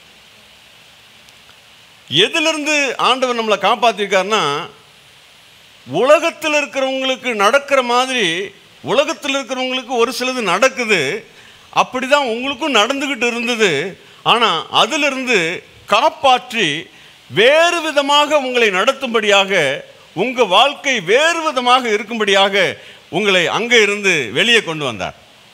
எதிலிருந்து ஆண்டவர் நம்மளை காப்பாற்றிருக்காருன்னா உலகத்தில் இருக்கிறவங்களுக்கு நடக்கிற மாதிரி உலகத்தில் இருக்கிறவங்களுக்கு ஒரு சிலது நடக்குது அப்படி தான் உங்களுக்கும் நடந்துக்கிட்டு இருந்தது ஆனால் அதிலிருந்து காப்பாற்றி வேறு விதமாக உங்களை நடத்தும்படியாக உங்கள் வாழ்க்கை வேறு விதமாக இருக்கும்படியாக உங்களை அங்கே இருந்து வெளியே கொண்டு வந்தார்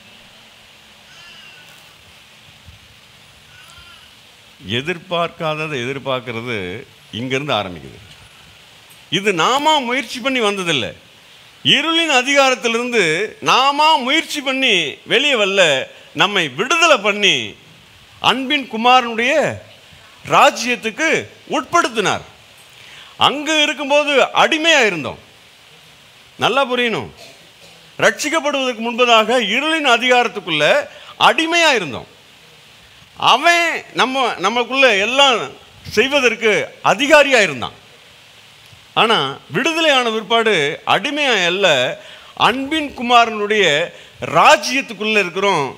எதிர்பார்க்காததை எதிர்பார்க்கறது இங்கேருந்து ஆரம்பிக்குது இது நாம முயற்சி பண்ணி வந்ததில்லை இருளின் அதிகாரத்திலிருந்து நாம முயற்சி பண்ணி வெளியே வரல நம்மை விடுதலை பண்ணி அன்பின் குமாரனுடைய ராஜ்யத்துக்கு உட்படுத்தினார் அங்கே இருக்கும்போது அடிமையாக இருந்தோம் நல்லா புரியணும் ரட்சிக்கப்படுவதற்கு முன்பதாக இருளின் அதிகாரத்துக்குள்ள அடிமையாக இருந்தோம் அவன் நம்ம நமக்குள்ள எல்லாம் செய்வதற்கு அதிகாரியாக இருந்தான் ஆனால் விடுதலையான பிற்பாடு அடிமையாக அல்ல அன்பின் குமாரனுடைய ராஜ்யத்துக்குள்ளே இருக்கிறோம்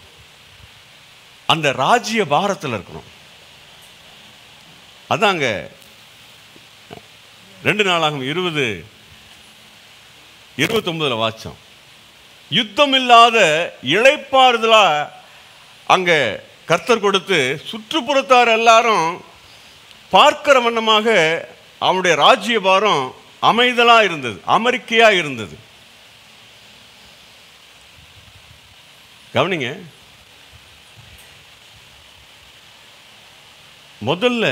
அந்த ராஜ்ய பாரத்தில் இருக்கிறோம் அதாங்க ரெண்டு நாளாகும் இருபது இருபத்தொன்பதில் வாச்சோம் யுத்தம் இல்லாத இளைப்பாறுதலா அங்கே கர்த்தர் கொடுத்து சுற்றுப்புறத்தார் எல்லாரும் பார்க்கிற வண்ணமாக அவனுடைய ராஜ்யபாரம் அமைதலா இருந்தது அமெரிக்கையா இருந்தது கவனிங்க முதல்ல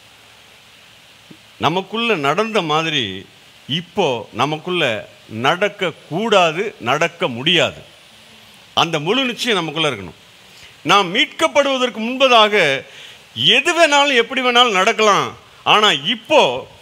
நமக்குள்ள நடந்த மாதிரி இப்போ நமக்குள்ள நடக்க கூடாது நடக்க முடியாது அந்த முழு நிச்சயம் நமக்குள்ள இருக்கணும் நாம் மீட்கப்படுவதற்கு முன்பதாக எது வேணாலும் எப்படி வேணாலும் நடக்கலாம் ஆனால் இப்போ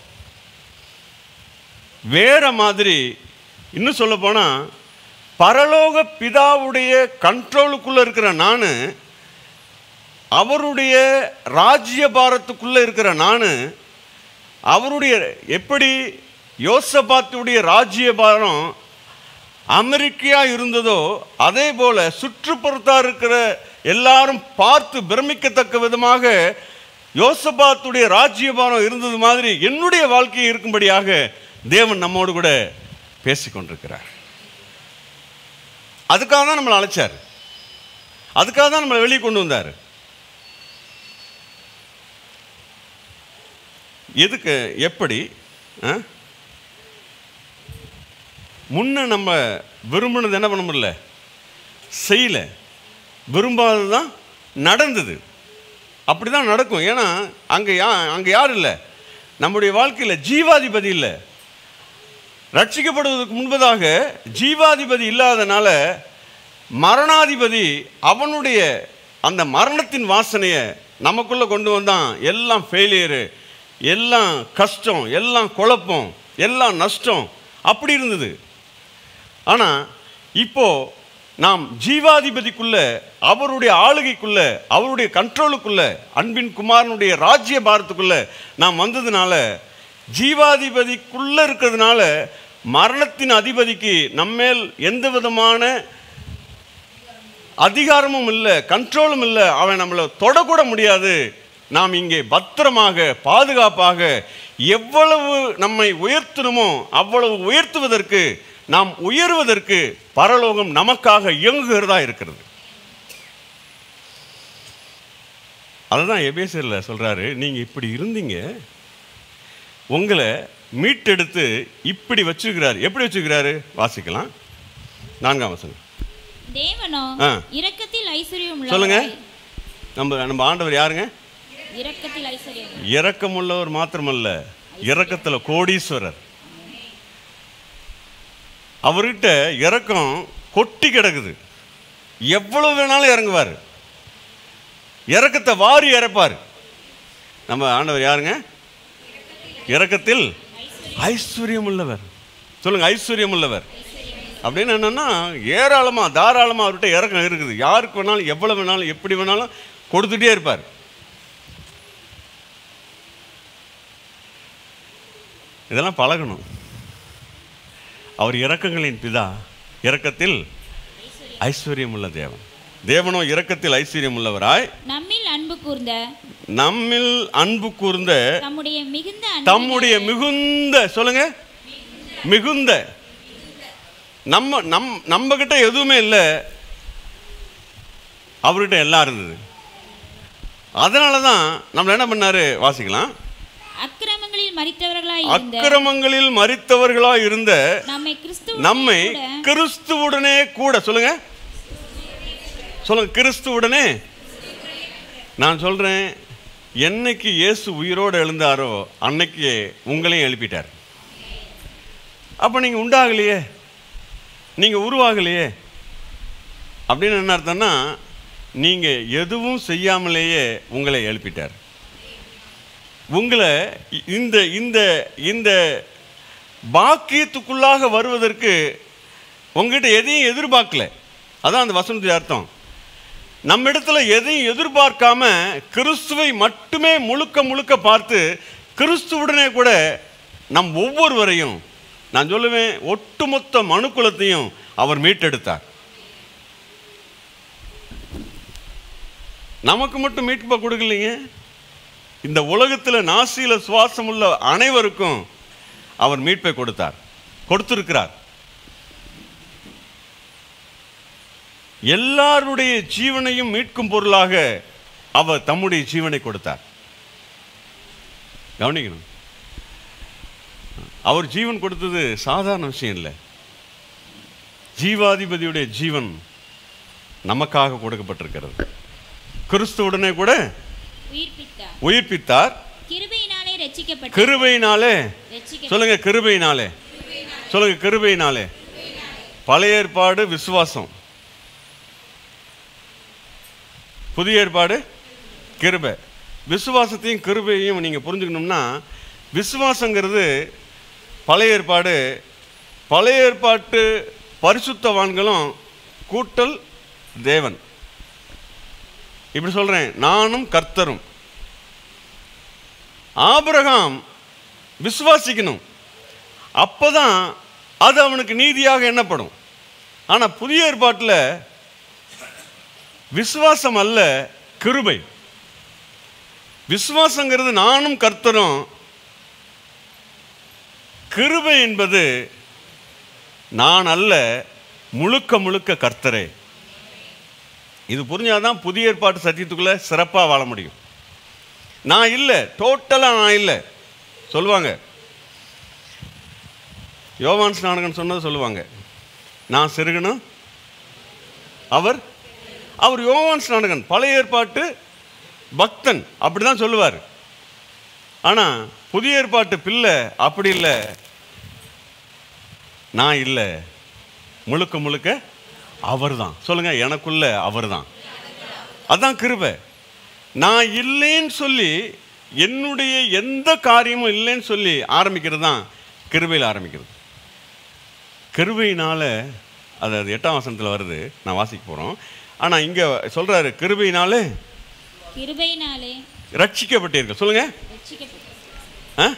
வேற மாதிரி இன்னும் சொல்ல போனால் பரலோக பிதாவுடைய கண்ட்ரோலுக்குள்ளே இருக்கிற நான் அவருடைய ராஜ்யபாரத்துக்குள்ளே இருக்கிற நான் அவருடைய எப்படி யோசபாத்துடைய ராஜ்யபாரம் அமெரிக்கையா இருந்ததோ அதே போல சுற்றுப்புறத்தா இருக்கிற எல்லாரும் பார்த்து பிரமிக்கத்தக்க விதமாக யோசபாத்துடைய ராஜ்யபாரம் இருந்தது மாதிரி என்னுடைய வாழ்க்கை இருக்கும்படியாக தேவன் நம்மோடு கூட பேசிக்கொண்டிருக்கிறார் அதுக்காக தான் நம்மளை அழைச்சார் அதுக்காக தான் நம்மளை வெளியே கொண்டு வந்தார் எதுக்கு எப்படி ஆ? முன்ன நம்ம விரும்பினது என்ன பண்ண முடியல செய்யல விரும்பாதது தான் நடந்தது அப்படி தான் நடக்கும் ஏன்னா அங்கே யா அங்கே யார் இல்லை நம்முடைய வாழ்க்கையில் ஜீவாதிபதி இல்லை ரட்சிக்கப்படுவதற்கு முன்பதாக ஜீவாதிபதி இல்லாதனால மரணாதிபதி அவனுடைய அந்த மரணத்தின் வாசனையை நமக்குள்ளே கொண்டு வந்தான் எல்லாம் ஃபெயிலியரு எல்லாம் கஷ்டம் எல்லாம் குழப்பம் எல்லாம் நஷ்டம் அப்படி இருந்தது ஆனால் இப்போ நாம் ஜீவாதிபதிக்குள்ள அவருடைய ஆளுகைக்குள்ள அவருடைய கண்ட்ரோலுக்குள்ள அன்பின் குமாரனுடைய ராஜ்ய பாரத்துக்குள்ள நாம் வந்ததுனால ஜீவாதிபதிக்குள்ள இருக்கிறதுனால மரணத்தின் அதிபதிக்கு நம்மேல் எந்த விதமான அதிகாரமும் இல்லை கண்ட்ரோலும் இல்லை அவன் நம்மளை தொடக்கூட முடியாது நாம் இங்கே பத்திரமாக பாதுகாப்பாக எவ்வளவு நம்மை உயர்த்தணுமோ அவ்வளவு உயர்த்துவதற்கு நாம் உயர்வதற்கு பரலோகம் நமக்காக இயங்குகிறதா இருக்கிறது அதுதான் எபேசரில் சொல்கிறாரு நீங்கள் இப்படி இருந்தீங்க உங்களை மீட்டெடுத்து இப்படி வச்சுக்கிறாரு எப்படி வச்சுக்கிறாரு வாசிக்கலாம் நான்காம் வசனம் தேவனோ ஆ. இரக்கத்தில் ஐஸ்வர்யம் சொல்லுங்க. உள்ளவராய் நம்ம நம்ம ஆண்டவர் யாருங்க இரக்கத்தில் ஐஸ்வர்யம் இரக்கமுள்ளவர் மாத்திரமல்ல இரக்கத்தில் கோடீஸ்வரர் அவர்கிட்ட இரக்கம் கொட்டி கிடக்குது எவ்வளவு வேணாலும் இறங்குவார் இரக்கத்தை வாரி இறப்பார் நம்ம ஆண்டவர் யாருங்க இரக்கத்தில் ஐஸ்வர்யம் உள்ளவர் சொல்லுங்க ஐஸ்வர்யம் உள்ளவர் அப்படின்னு என்னன்னா ஏராளமாக தாராளமாக அவர்கிட்ட இறக்கம் இருக்குது யாருக்கு வேணாலும் எவ்வளவு வேணாலும் எப்படி வேணாலும் கொடுத்துட்டே இருப்பார் இதெல்லாம் பழகணும் அவர் இரக்கங்களின் பிதா இரக்கத்தில் ஐஸ்வர்யம் உள்ள தேவன் தேவனோ இரக்கத்தில் ஐஸ்வர்யம் உள்ளவராய் நம்மில் அன்பு கூர்ந்த நம்மில் அன்பு கூர்ந்த தம்முடைய மிகுந்த தம்முடைய மிகுந்த சொல்லுங்க மிகுந்த நம்ம நம் நம்ம கிட்ட எதுவுமே இல்லை அவர்கிட்ட எல்லாம் இருந்தது அதனால தான் நம்மள என்ன பண்ணாரு வாசிக்கலாம் அக்கிரமங்களில் மறித்தவர்களாய் இருந்த அக்கிரமங்களில் மறித்தவர்களாய் இருந்த நம்மை கிறிஸ்துவ நம்மை கிறிஸ்துவுடனே கூட சொல்லுங்க சொல்லுங்க கிறிஸ்துவுடனே நான் சொல்றேன் என்னைக்கு இயேசு உயிரோடு எழுந்தாரோ அன்னைக்கு உங்களையும் எழுப்பிட்டார் அப்போ நீங்கள் உண்டாகலையே நீங்கள் உருவாகலையே அப்படின்னு என்ன அர்த்தம்னா நீங்கள் எதுவும் செய்யாமலேயே உங்களை எழுப்பிட்டார் உங்களை இ- இந்த இந்த இந்த பாக்கியத்துக்குள்ளாக வருவதற்கு உங்ககிட்ட எதையும் எதிர்பார்க்கல அதான் அந்த வசனத்துடைய அர்த்தம் நம்ம இடத்துல எதையும் எதிர்பார்க்காம கிறிஸ்துவை மட்டுமே முழுக்க முழுக்க பார்த்து கிறிஸ்துவுடனே கூட நம் ஒவ்வொருவரையும் நான் சொல்லுவேன் ஒட்டுமொத்த மனுக்குலத்தையும் அவர் மீட்டெடுத்தார் நமக்கு மட்டும் மீட்பை கொடுக்கலைங்க இந்த உலகத்தில் நாசியில சுவாசம் உள்ள அனைவருக்கும் அவர் மீட்பை கொடுத்தார் கொடுத்திருக்கிறார் எல்லாருடைய ஜீவனையும் மீட்கும் பொருளாக அவர் தம்முடைய ஜீவனை கொடுத்தார் கவனிக்கணும் அவர் ஜீவன் கொடுத்தது சாதாரண விஷயம் இல்லை ஜீவாதிபதியுடைய ஜீவன் நமக்காக கொடுக்கப்பட்டிருக்கிறது கிறிஸ்துவுடனே கூட உயிர்ப்பித்தார் உயிர்ப்பித்தார் கிருபையினாலே ரட்சிக்கப்பட்ட கிருபையினாலே ரட்சிக்க சொல்லுங்க கிருபையினாலே சொல்லுங்க கிருபையினாலே பழைய ஏற்பாடு விசுவாசம் புதிய ஏற்பாடு கிருபை விசுவாசத்தையும் கிருபையையும் நீங்கள் புரிஞ்சுக்கணும்னா விசுவாசங்கிறது பழைய ஏற்பாடு பழைய ஏற்பாட்டு பரிசுத்தவான்களும் கூட்டல் தேவன் இப்படி சொல்கிறேன் நானும் கர்த்தரும் ஆபிரகாம் விசுவாசிக்கணும் அப்பதான் அது அவனுக்கு நீதியாக எண்ணப்படும் ஆனால் புதிய ஏற்பாட்டில் விசுவாசம் அல்ல கிருபை விசுவாசங்கிறது நானும் கர்த்தரும் கிருபை என்பது நான் அல்ல முழுக்க முழுக்க கர்த்தரே இது புரிஞ்சாதான் புதிய ஏற்பாட்டு சத்தியத்துக்குள்ள சிறப்பாக வாழ முடியும் நான் இல்லை டோட்டலாக நான் இல்லை சொல்லுவாங்க யோவான் ஸ்நானகன் சொன்னது சொல்லுவாங்க நான் சிறுகணும் அவர் அவர் யோவான் ஸ்நானகன் பழைய ஏற்பாட்டு பக்தன் அப்படி தான் சொல்லுவார் ஆனால் புதிய ஏற்பாட்டு பிள்ளை அப்படி இல்லை நான் இல்லை முழுக்க முழுக்க அவர் தான் சொல்லுங்க எனக்குள்ள அவர் தான் அதான் கிருபை நான் இல்லைன்னு சொல்லி என்னுடைய எந்த காரியமும் இல்லைன்னு சொல்லி ஆரம்பிக்கிறது தான் கிருபையில் ஆரம்பிக்கிறது கிருபையினால அது அது எட்டாம் வசனத்தில் வருது நான் வாசிக்க போகிறோம் ஆனால் இங்கே சொல்கிறாரு கிருபையினாலே கிருபையினாலே ரட்சிக்கப்பட்டீர்கள் சொல்லுங்க ரட்சிக்கப்பட்டோம் ஆ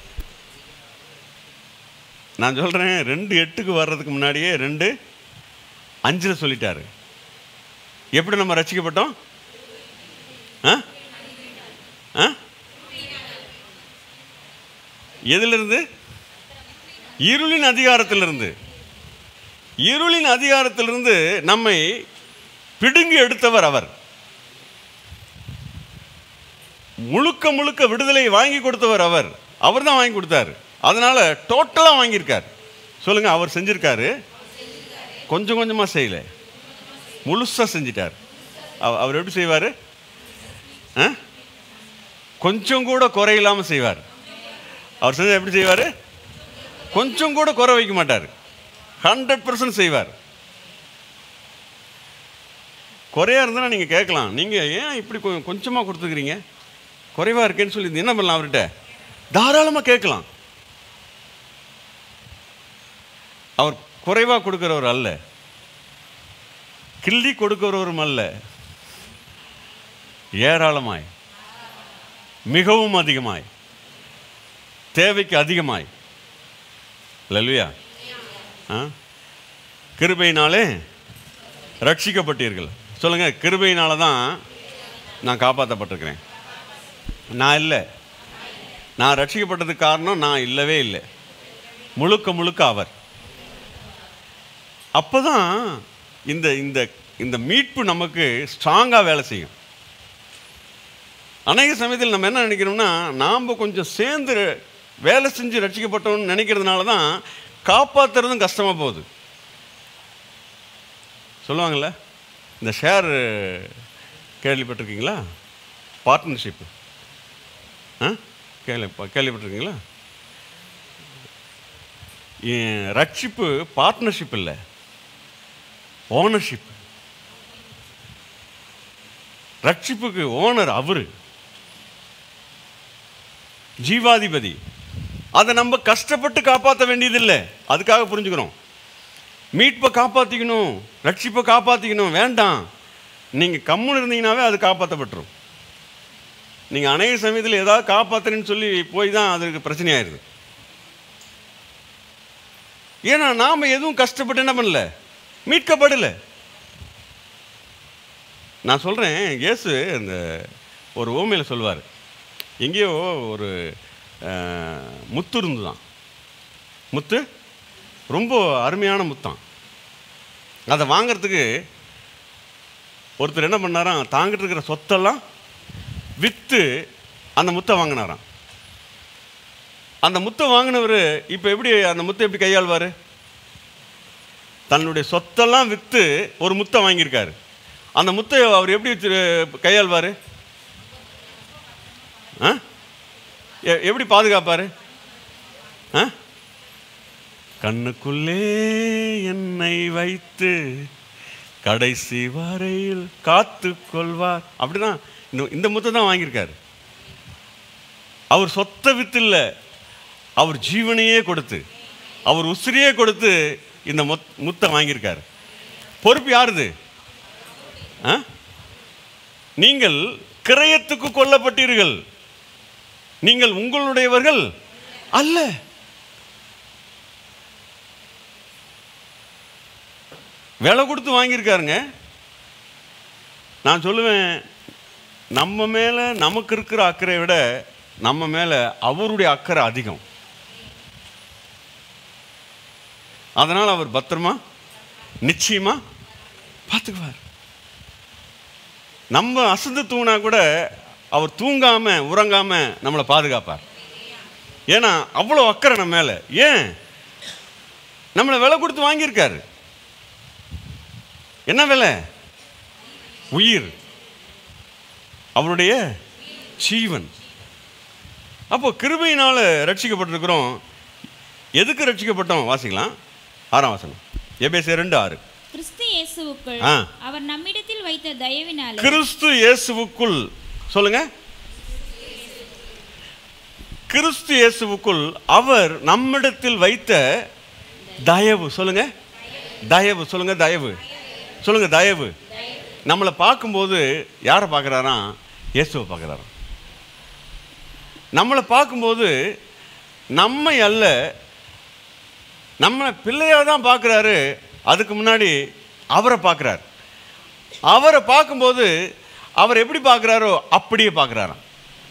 நான் சொல்கிறேன் ரெண்டு எட்டுக்கு வர்றதுக்கு முன்னாடியே ரெண்டு அஞ்சில் சொல்லிட்டாரு எப்படி நம்ம ரட்சிக்கப்பட்டோம் ஆ ஆ எதிலிருந்து இருளின் அதிகாரத்திலிருந்து இருளின் அதிகாரத்திலிருந்து நம்மை பிடுங்கி எடுத்தவர் அவர் முழுக்க முழுக்க விடுதலை வாங்கி கொடுத்தவர் அவர் அவர் தான் வாங்கி கொடுத்தாரு அதனால டோட்டலாக வாங்கியிருக்கார் சொல்லுங்க அவர் செஞ்சிருக்காரு கொஞ்சம் கொஞ்சமாக செய்யல முழுசாக செஞ்சிட்டார் அவ- அவர் எப்படி செய்வார் ஆ கொஞ்சம் கூட குறையில்லாமல் செய்வார் அவர் செஞ்சா எப்படி செய்வார் கொஞ்சம் கூட குறை வைக்க மாட்டார் ஹண்ட்ரட் பர்சன்ட் செய்வார் குறையா இருந்தால் நீங்கள் கேட்கலாம் நீங்கள் ஏன் இப்படி கொ- கொஞ்சமாக கொடுத்துக்கிறீங்க குறைவாக இருக்கேன்னு சொல்லி என்ன பண்ணலாம் அவர்கிட்ட தாராளமாக கேட்கலாம் அவர் குறைவாக கொடுக்கிறவர் அல்ல கிள்ளி கொடுக்கிறவரும் அல்ல ஏராளமாய் மிகவும் அதிகமாய் தேவைக்கு அதிகமாய் லல்வியா ஆ கிருபையினாலே ரட்சிக்கப்பட்டீர்கள் சொல்லுங்க கிருபையினால தான் நான் காப்பாற்றப்பட்டிருக்கிறேன் நான் இல்லை நான் ரட்சிக்கப்பட்டதுக்கு காரணம் நான் இல்லவே இல்லை முழுக்க முழுக்க அவர் அப்பதான் இந்த இந்த இந்த மீட்பு நமக்கு ஸ்ட்ராங்காக வேலை செய்யும் அநேக சமயத்தில் நம்ம என்ன நினைக்கிறோம்னா நாம் கொஞ்சம் சேர்ந்து வேலை செஞ்சு ரட்சிக்கப்பட்டோம்னு நினைக்கிறதுனால தான் காப்பாற்றுறதும் கஷ்டமாக போகுது சொல்லுவாங்கள்ல இந்த ஷேர் கேள்விப்பட்டிருக்கீங்களா பார்ட்னர்ஷிப் ஆ கேள்வி கேள்விப்பட்டிருக்கீங்களா ஏன் ரட்சிப்பு பார்ட்னர்ஷிப் இல்லை ஓனர்ஷிப் ரட்சிப்புக்கு ஓனர் அவரு ஜீவாதிபதி அதை நம்ம கஷ்டப்பட்டு காப்பாற்ற வேண்டியதில்லை அதுக்காக புரிஞ்சுக்கிறோம் மீட்பை காப்பாற்றிக்கணும் ரட்சிப்பை காப்பாற்றிக்கணும் வேண்டாம் நீங்கள் கம்முன்னு இருந்தீங்கன்னாவே அது காப்பாற்றப்பட்டுரும் நீங்கள் அநேக சமயத்தில் ஏதாவது காப்பாற்றுறேன்னு சொல்லி போய் தான் அதுக்கு பிரச்சனையாயிருது ஏன்னா நாம் எதுவும் கஷ்டப்பட்டு என்ன பண்ணல மீட்கப்படலை நான் சொல்கிறேன் இயேசு இந்த ஒரு ஓமையில் சொல்லுவார் எங்கேயோ ஒரு அஹ், முத்து இருந்துதான் முத்து ரொம்ப அருமையான முத்தான் அதை வாங்குறதுக்கு ஒருத்தர் என்ன பண்ணாராம் தாங்கிட்டு இருக்கிற சொத்தெல்லாம் விற்று அந்த முத்தை வாங்கினாராம் அந்த முத்தை வாங்கினவர் இப்போ எப்படி அந்த முத்தை எப்படி கையாள்வார் தன்னுடைய சொத்தெல்லாம் விற்று ஒரு முத்தை வாங்கியிருக்காரு அந்த முத்தை அவர் எப்படி வச்சு கையாள்வார் ஆ எ- எப்படி பாதுகாப்பார் ஆ கண்ணுக்குள்ளே என்னை வைத்து கடைசி வரையில் காத்து கொள்வார் அப்படிதான் இந்த இந்த முத்தை தான் வாங்கியிருக்காரு அவர் சொத்தை வித்து இல்லை அவர் ஜீவனையே கொடுத்து அவர் உசிரியே கொடுத்து இந்த முத் முத்தை வாங்கியிருக்காரு பொறுப்பு யாருது ஆ? நீங்கள் கிரயத்துக்கு கொல்லப்பட்டீர்கள் நீங்கள் உங்களுடையவர்கள் அல்ல விலை கொடுத்து வாங்கியிருக்காருங்க நான் சொல்லுவேன் நம்ம மேலே நமக்கு இருக்கிற அக்கறையை விட நம்ம மேலே அவருடைய அக்கறை அதிகம் அதனால் அவர் பத்திரமா நிச்சயமா பார்த்துக்குவார் நம்ம அசந்து தூங்கினா கூட அவர் தூங்காம உறங்காம நம்மளை பாதுகாப்பார் ஏன்னா அவ்வளோ அக்கறை நம்ம மேலே ஏன் நம்மளை விலை கொடுத்து வாங்கியிருக்காரு என்ன விலை உயிர் அவருடைய ஜீவன் அப்போ கிருபையினால ரட்சிக்கப்பட்டிருக்கிறோம் எதுக்கு ரட்சிக்கப்பட்டோம் வாசிக்கலாம் ஆறாம் வசனம் எபேசிய ரெண்டு ஆறு கிறிஸ்து இயேசுவுக்குள் ஆ. அவர் நம்மிடத்தில் வைத்த தயவினாலே கிறிஸ்து இயேசுவுக்குள் சொல்லுங்க கிறிஸ்து இயேசுவுக்குள் அவர் நம்மிடத்தில் வைத்த தயவு சொல்லுங்க தயவு சொல்லுங்க தயவு சொல்லுங்க தயவு நம்மளை பார்க்கும்போது யாரை பார்க்குறாராம் இயேசுவை பார்க்குறாராம் நம்மளை பார்க்கும்போது நம்மை அல்ல நம்மளை பிள்ளையாக தான் பார்க்குறாரு அதுக்கு முன்னாடி அவரை பார்க்குறாரு அவரை பார்க்கும்போது அவர் எப்படி பார்க்குறாரோ அப்படியே பார்க்குறாராம்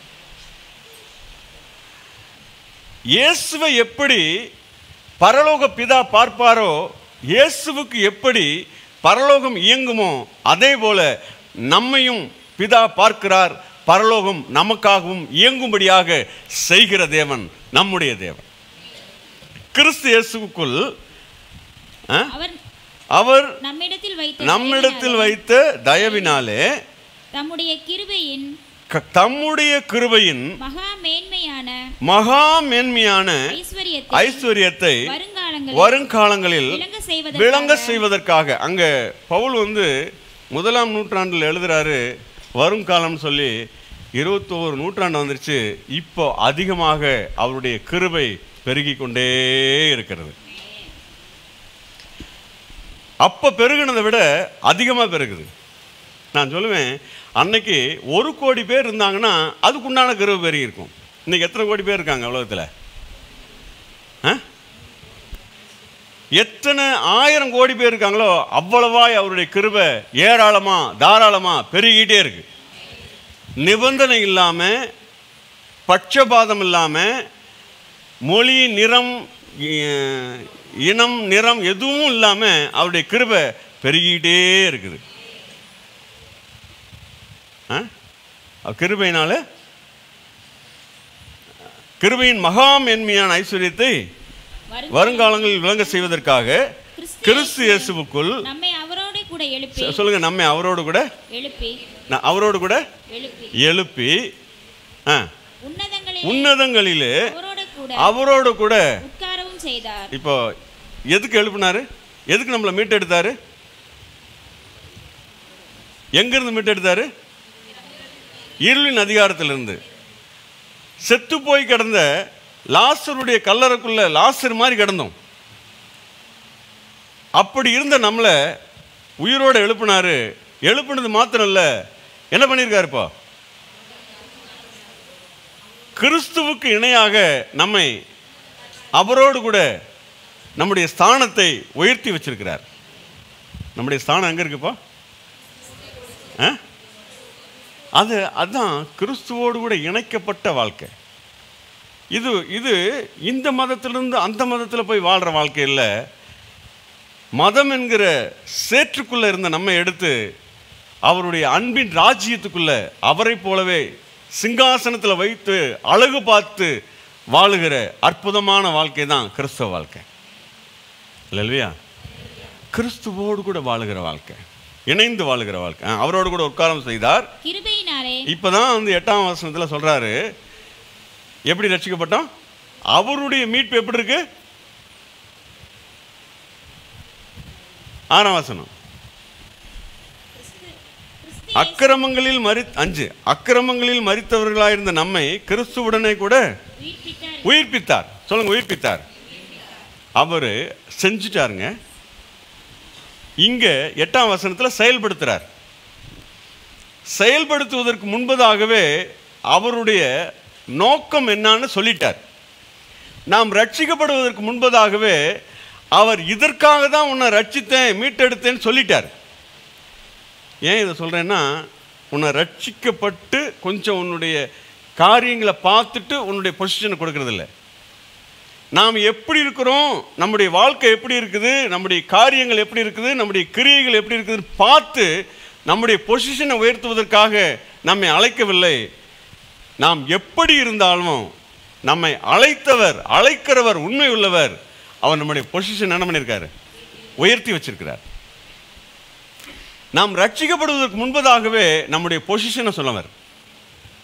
இயேசுவை எப்படி பரலோக பிதா பார்ப்பாரோ இயேசுவுக்கு எப்படி பரலோகம் இயங்குமோ அதே போல நம்மையும் பிதா பார்க்கிறார் பரலோகம் நமக்காகவும் இயங்கும்படியாக செய்கிற தேவன் நம்முடைய தேவன் கிறிஸ்து இயேசுவுக்குள் ஆ, அவர் அவர் நம்மிடத்தில் வைத்த நம்மிடத்தில் தயவினாலே வைத்த தயவினாலே தம்முடைய கிருபையின் க- தம்முடைய கிருபையின் மகா மேன்மையான மகா மேன்மையான ஐஸ்வர்யத்தை ஐஸ்வர்யத்தை வருங்காலங்களில் வருங்காலங்களில் விளங்க செய்வதற்காக விளங்க செய்வதற்காக அங்க பவுல் வந்து முதலாம் நூற்றாண்டில் எழுதுறாரு வருங்காலம்னு சொல்லி இருபத்தோரு நூற்றாண்டு வந்துருச்சு இப்போ அதிகமாக அவருடைய கிருபை பெருகி கொண்டே இருக்கிறது அப்போ பெருகினதை விட அதிகமாக பெருகுது நான் சொல்லுவேன் அன்னைக்கு ஒரு கோடி பேர் இருந்தாங்கன்னா அதுக்குண்டான கிருபை பெருகி இருக்கும் இன்னைக்கு எத்தனை கோடி பேர் இருக்காங்க உலகத்தில் ஆ எத்தனை ஆயிரம் கோடி பேர் இருக்காங்களோ அவ்வளவாய் அவருடைய கிருபை ஏராளமா தாராளமா பெருகிட்டே இருக்கு நிபந்தனை இல்லாம பட்சபாதம் இல்லாம மொழி நிறம் இ- இனம் நிறம் எதுவும் இல்லாம அவருடைய கிருபை பெருகிட்டே இருக்குது ஆ? அவர் கிருபையினால கிருபையின் மகா மேன்மையான ஐஸ்வர்யத்தை வருங்க- வருங்காலங்களில் விளங்க செய்வதற்காக கிறிஸ்து இயேசுவுக்குள் நம்மை அவரோட கூட எழுப்பி சொ- சொல்லுங்க நம்மை அவரோடு கூட எழுப்பி ந- அவரோடு கூட எழுப்பி எழுப்பி ஆ, உன்னதங்களில் உன்னதங்களிலே அவரோட கூட அவரோடு கூட உட்காரவும் செய்தார் இப்போ எதுக்கு எழுப்பினாரு எதுக்கு நம்மளை மீட்டெடுத்தாரு எங்கிருந்து மீட்டெடுத்தாரு இருளின் அதிகாரத்திலிருந்து செத்து போய் கிடந்த லாசருடைய கல்லறைக்குள்ள லாசர் மாதிரி கிடந்தோம் அப்படி இருந்த நம்மளை உயிரோட எழுப்பினாரு எழுப்புனது மாத்திரம் இல்ல என்ன பண்ணியிருக்காரு இப்போ கிறிஸ்துவுக்கு இணையாக நம்மை அவரோடு கூட நம்முடைய ஸ்தானத்தை உயர்த்தி வச்சிருக்கிறார் நம்முடைய ஸ்தானம் எங்க இருக்குப்பா ஆ? அது அதான் கிறிஸ்துவோடு கூட இணைக்கப்பட்ட வாழ்க்கை இது இது இந்த மதத்திலிருந்து அந்த மதத்தில் போய் வாழ்கிற வாழ்க்கை இல்லை மதம் என்கிற சேற்றுக்குள்ளே இருந்த நம்ம எடுத்து அவருடைய அன்பின் ராஜ்யத்துக்குள்ள அவரை போலவே சிங்காசனத்தில் வைத்து அழகு பார்த்து வாழுகிற அற்புதமான வாழ்க்கை தான் கிறிஸ்தவ வாழ்க்கை இல்லையா கிறிஸ்துவோடு கூட வாழுகிற வாழ்க்கை இணைந்து வாழுகிற வாழ்க்கை ஆ, அவரோடு கூட உட்காரம் செய்தார் கிருபையினாலே இப்பதான் வந்து எட்டாம் வசனத்தில் சொல்றாரு எப்படி ரட்சிக்கப்பட்டோம் அவருடைய மீட்பு எப்படி இருக்கு ஆறாம் வசனம் அக்கிரமங்களில் மரி அஞ்சு அக்கிரமங்களில் மரித்தவர்களாயிருந்த நம்மை கிறிஸ்துவுடனே கூட உயிர்ப்பித்தார் உயிர்ப்பித்தார் சொல்லுங்க உயிர்ப்பித்தார் அவர் செஞ்சுட்டாருங்க இங்க எட்டாம் வசனத்தில் செயல்படுத்துறார் செயல்படுத்துவதற்கு முன்பதாகவே அவருடைய நோக்கம் என்னன்னு சொல்லிட்டார் நாம் ரட்சிக்கப்படுவதற்கு முன்பதாகவே அவர் இதற்காக தான் உன்னை ரட்சித்தேன் மீட்டெடுத்தேன்னு சொல்லிட்டார் ஏன் இதை சொல்கிறேன்னா உன்னை ரட்சிக்கப்பட்டு கொஞ்சம் உன்னுடைய காரியங்களை பார்த்துட்டு உன்னுடைய பொசிஷனை கொடுக்கறதில்ல நாம் எப்படி இருக்கிறோம் நம்முடைய வாழ்க்கை எப்படி இருக்குது நம்முடைய காரியங்கள் எப்படி இருக்குது நம்முடைய கிரியைகள் எப்படி இருக்குதுன்னு பார்த்து நம்முடைய பொசிஷனை உயர்த்துவதற்காக நம்மை அழைக்கவில்லை நாம் எப்படி இருந்தாலும் நம்மை அழைத்தவர் அழைக்கிறவர் உண்மை உள்ளவர் அவர் நம்முடைய பொசிஷன் என்ன பண்ணியிருக்காரு உயர்த்தி வச்சிருக்கிறார் நாம் ரட்சிக்கப்படுவதற்கு முன்பதாகவே நம்முடைய பொசிஷனை சொன்னவர்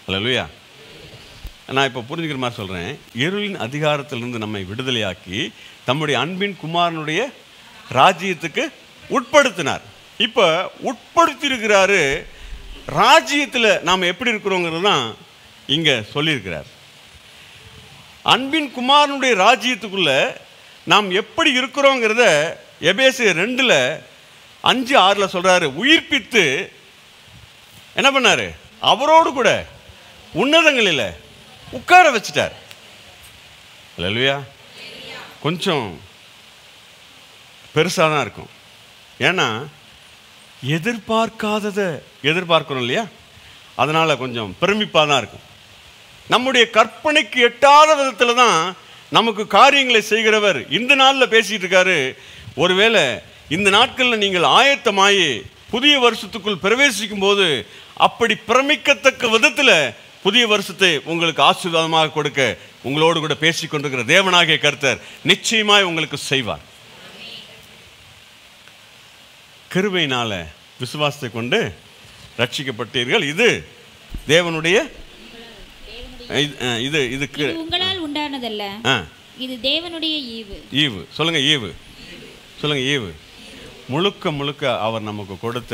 அல்லேலூயா நான் இப்போ புரிஞ்சுக்கிற மாதிரி சொல்கிறேன் இருளின் அதிகாரத்திலிருந்து நம்மை விடுதலையாக்கி தம்முடைய அன்பின் குமாரனுடைய ராஜ்யத்துக்கு உட்படுத்தினார் இப்போ உட்படுத்தியிருக்கிறாரு ராஜ்யத்தில் நாம் எப்படி இருக்கிறோங்கிறது தான் இங்கே சொல்லியிருக்கிறார் அன்பின் குமாரனுடைய ராஜ்யத்துக்குள்ள நாம் எப்படி இருக்கிறோங்கிறத எபேசு ரெண்டில் அஞ்சு ஆறில் சொல்கிறாரு உயிர்ப்பித்து என்ன பண்ணாரு அவரோடு கூட உன்னதங்களில் உட்கார வச்சிட்டார் இல்லையா கொஞ்சம் பெருசாக தான் இருக்கும் ஏன்னா எதிர்பார்க்காததை எதிர்பார்க்கிறோம் இல்லையா அதனால் கொஞ்சம் பெருமிப்பாக தான் இருக்கும் நம்முடைய கற்பனைக்கு எட்டாத விதத்தில் தான் நமக்கு காரியங்களை செய்கிறவர் இந்த நாளில் பேசிட்டு இருக்காரு ஒருவேளை இந்த நாட்களில் நீங்கள் ஆயத்தமாயி புதிய வருஷத்துக்குள் பிரவேசிக்கும் போது அப்படி பிரமிக்கத்தக்க விதத்தில் புதிய வருஷத்தை உங்களுக்கு ஆசீர்வாதமாக கொடுக்க உங்களோடு கூட பேசிக் கொண்டிருக்கிற தேவனாகிய கர்த்தர் நிச்சயமாய் உங்களுக்கு செய்வார் கிருபையினால விசுவாசத்தை கொண்டு ரட்சிக்கப்பட்டீர்கள் இது தேவனுடைய இது- அஹ், இது இது இது உங்களால் உண்டானதல்ல ஆ இது தேவனுடைய ஈவு ஈவு சொல்லுங்க ஈவு சொல்லுங்க ஈவு முழுக்க முழுக்க அவர் நமக்கு கொடுத்த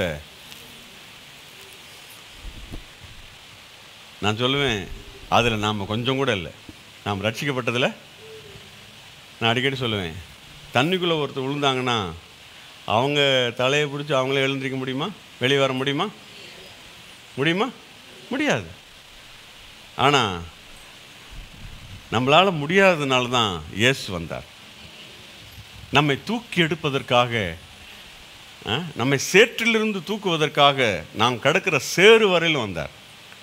நான் சொல்லுவேன் அதில் நாம் கொஞ்சம் கூட இல்லை நாம் ரட்சிக்கப்பட்டதில் நான் அடிக்கடி சொல்லுவேன் தண்ணிக்குள்ளே ஒருத்தர் விழுந்தாங்கன்னா அவங்க தலையை பிடிச்சி அவங்களே எழுந்திருக்க முடியுமா வெளியே வர முடியுமா முடியுமா முடியாது ஆனால் நம்மளால் முடியாததுனால தான் இயேசு வந்தார் நம்மை தூக்கி எடுப்பதற்காக ஆ, நம்மை சேற்றிலிருந்து தூக்குவதற்காக நாம் கடக்கிற சேறு வரையிலும் வந்தார்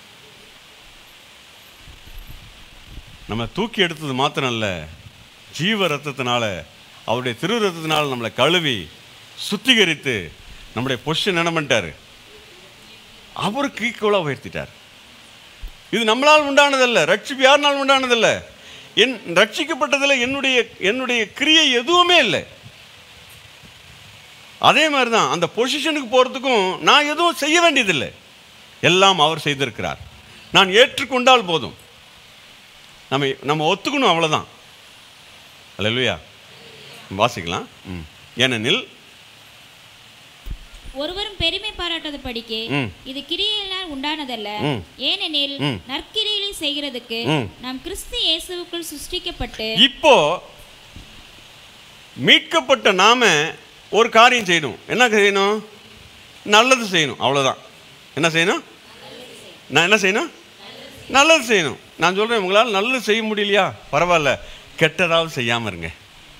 நம்ம தூக்கி எடுத்தது மாத்திரம் இல்ல ஜீவ ரத்தத்தினால அவருடைய திரு ரத்தத்தினால நம்மளை கழுவி சுத்திகரித்து நம்முடைய பொசிஷன் என்ன பண்ணிட்டாரு அவருக்கு ஈக்குவலாக உயர்த்திட்டார் இது நம்மளால் உண்டானதல்ல ரட்சிப்பு யாருனால் உண்டானதல்ல என் ரட்சிக்கப்பட்டதில் என்னுடைய என்னுடைய கிரியை எதுவுமே இல்லை அதே மாதிரி தான் அந்த பொசிஷனுக்கு போகிறதுக்கும் நான் எதுவும் செய்ய வேண்டியதில்லை எல்லாம் அவர் செய்திருக்கிறார் நான் ஏற்றுக்கொண்டால் போதும் நம்ம நம்ம ஒத்துக்கணும் அவ்வளோதான் அல்லையா வாசிக்கலாம் ம் ஏனெனில் ஒருவரும் பெருமை பாராட்டாத படிக்கு ம் இது கிரியையினால் உண்டானதல்ல ம். ஏனெனில் ம். நற்கிரியை செய்கிறதுக்கு ம். நாம் கிறிஸ்து இயேசுவுக்குள் சிருஷ்டிக்கப்பட்டு இப்போ மீட்கப்பட்ட நாம ஒரு காரியம் செய்யணும் என்ன செய்யணும் நல்லது செய்யணும் அவ்வளோதான் என்ன செய்யணும் நான் என்ன செய்யணும் நல்லது செய்யணும் நான் சொல்கிறேன் உங்களால் நல்லது செய்ய முடியலையா பரவாயில்ல கெட்டதாவது செய்யாமல் இருங்க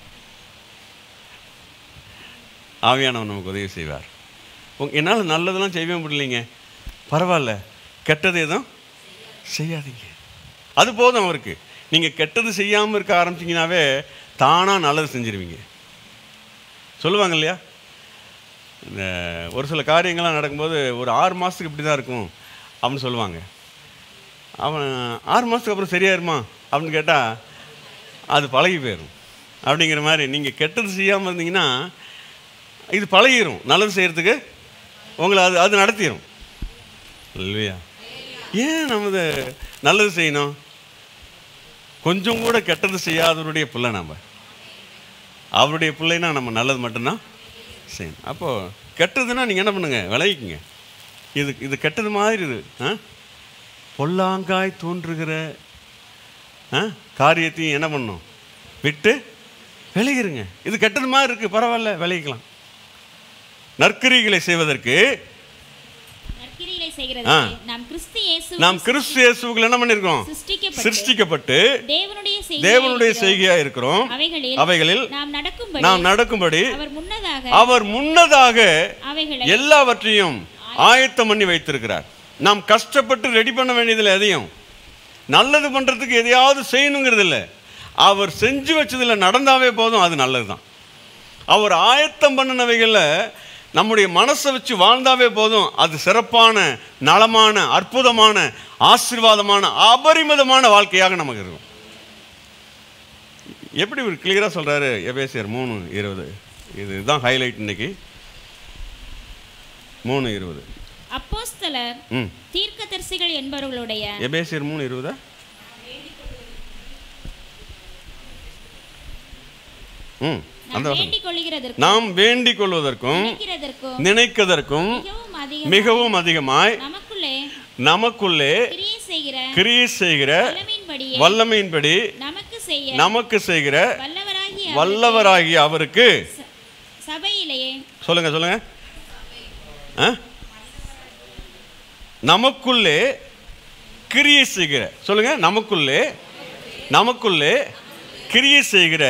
ஆவியானவன் நமக்கு உதவி செய்வார் உங்க என்னால் நல்லதெல்லாம் செய்யவே முடியலைங்க பரவாயில்ல கெட்டது எதுவும் செய்யாதீங்க அது போதும் அவருக்கு நீங்கள் கெட்டது செய்யாமல் இருக்க ஆரம்பிச்சிங்கனாவே தானாக நல்லது செஞ்சிருவீங்க சொல்லுவாங்க இல்லையா இந்த ஒரு சில காரியங்கள்லாம் நடக்கும்போது ஒரு ஆறு மாதத்துக்கு இப்படி தான் இருக்கும் அப்படின்னு சொல்லுவாங்க அவன் ஆறு மாதத்துக்கு அப்புறம் சரியாயிருமா அப்படின்னு கேட்டால் அது பழகி போயிடும் அப்படிங்கிற மாதிரி நீங்கள் கெட்டது செய்யாமல் இருந்தீங்கன்னா இது பழகிரும் நல்லது செய்கிறதுக்கு உங்களை அது அது நடத்திடும் இல்லையா ஏன் நம்ம இதை நல்லது செய்யணும் கொஞ்சம் கூட கெட்டது செய்யாதவருடைய பிள்ளை நம்ம அவருடைய பிள்ளைனா நம்ம நல்லது மட்டும்தான் செய்யணும் அப்போது கெட்டதுன்னா நீங்கள் என்ன பண்ணுங்க விளைவிக்குங்க இது இது கெட்டது மாதிரி இது ஆ பொல்லாங்காய் தோன்றுகிற ஆ காரியத்தையும் என்ன பண்ணணும் விட்டு விளையிருங்க இது கெட்டது மாதிரி இருக்குது பரவாயில்ல விளைவிக்கலாம் நற்கிரிகளை செய்வதற்கு நற்கிரியை செய்கிறதுக்கு நாம் கிறிஸ்து இயேசு நாம் கிறிஸ்து இயேசுக்குள்ள என்ன பண்ணியிருக்கோம் சிருஷ்டிக்கப்பட்டு சிருஷ்டிக்கப்பட்டு தேவனுடைய செய்கையாய் தேவனுடைய இருக்கிறோம். செய்கையா இருக்கிறோம் அவைகளில் அவைகளில் நாம் நடக்கும்படி நாம் நடக்கும்படி அவர் முன்னதாக அவர் முன்னதாக அவைகளை எல்லாவற்றையும் ஆயத்தம் பண்ணி வைத்திருக்கிறார் நாம் கஷ்டப்பட்டு ரெடி பண்ண வேண்டியதில்லை எதையும் நல்லது பண்ணுறதுக்கு எதையாவது செய்யணுங்கிறது இல்லை அவர் செஞ்சு வச்சதில் நடந்தாவே போதும் அது நல்லது தான் அவர் ஆயத்தம் பண்ணினவைகளில் நம்முடைய மனசை வச்சு வாழ்ந்தாவே போதும் அது சிறப்பான நலமான அற்புதமான ஆசீர்வாதமான அபரிமிதமான வாழ்க்கையாக நமக்கு இருக்கும் எப்படி ஒரு கிளியராக சொல்கிறாரு எபேசியர் மூணு இருபது இதுதான் ஹைலைட் இன்னைக்கு மூணு இருபது அப்போஸ்தலர் ம் தீர்க்கதரிசிகள் என்பவர்களுடைய எபேசியர் மூணு இருபதா ம் அந்த நாம் வசனம். வேண்டிக் கொள்கிறதற்கும் நாம் வேண்டிக் கொள்வதற்கும் நினைக்கிறதற்கும் நினைக்கதற்கும் மிகவும் அதிகம் மிகவும் அதிகமாய் நமக்குள்ளே நமக்குள்ளே கிரியை செய்கிற கிரியை செய்கிற வல்லமையின்படியே வல்லமையின்படி நமக்கு செய்ய நமக்கு செய்கிற வல்லவராகிய வல்லவராகிய அவருக்கு ச- சபையிலேயே சொல்லுங்க சொல்லுங்க ஆ? நமக்குள்ளே கிரியை செய்கிற சொல்லுங்க நமக்குள்ளே நமக்குள்ளே கிரியை செய்கிற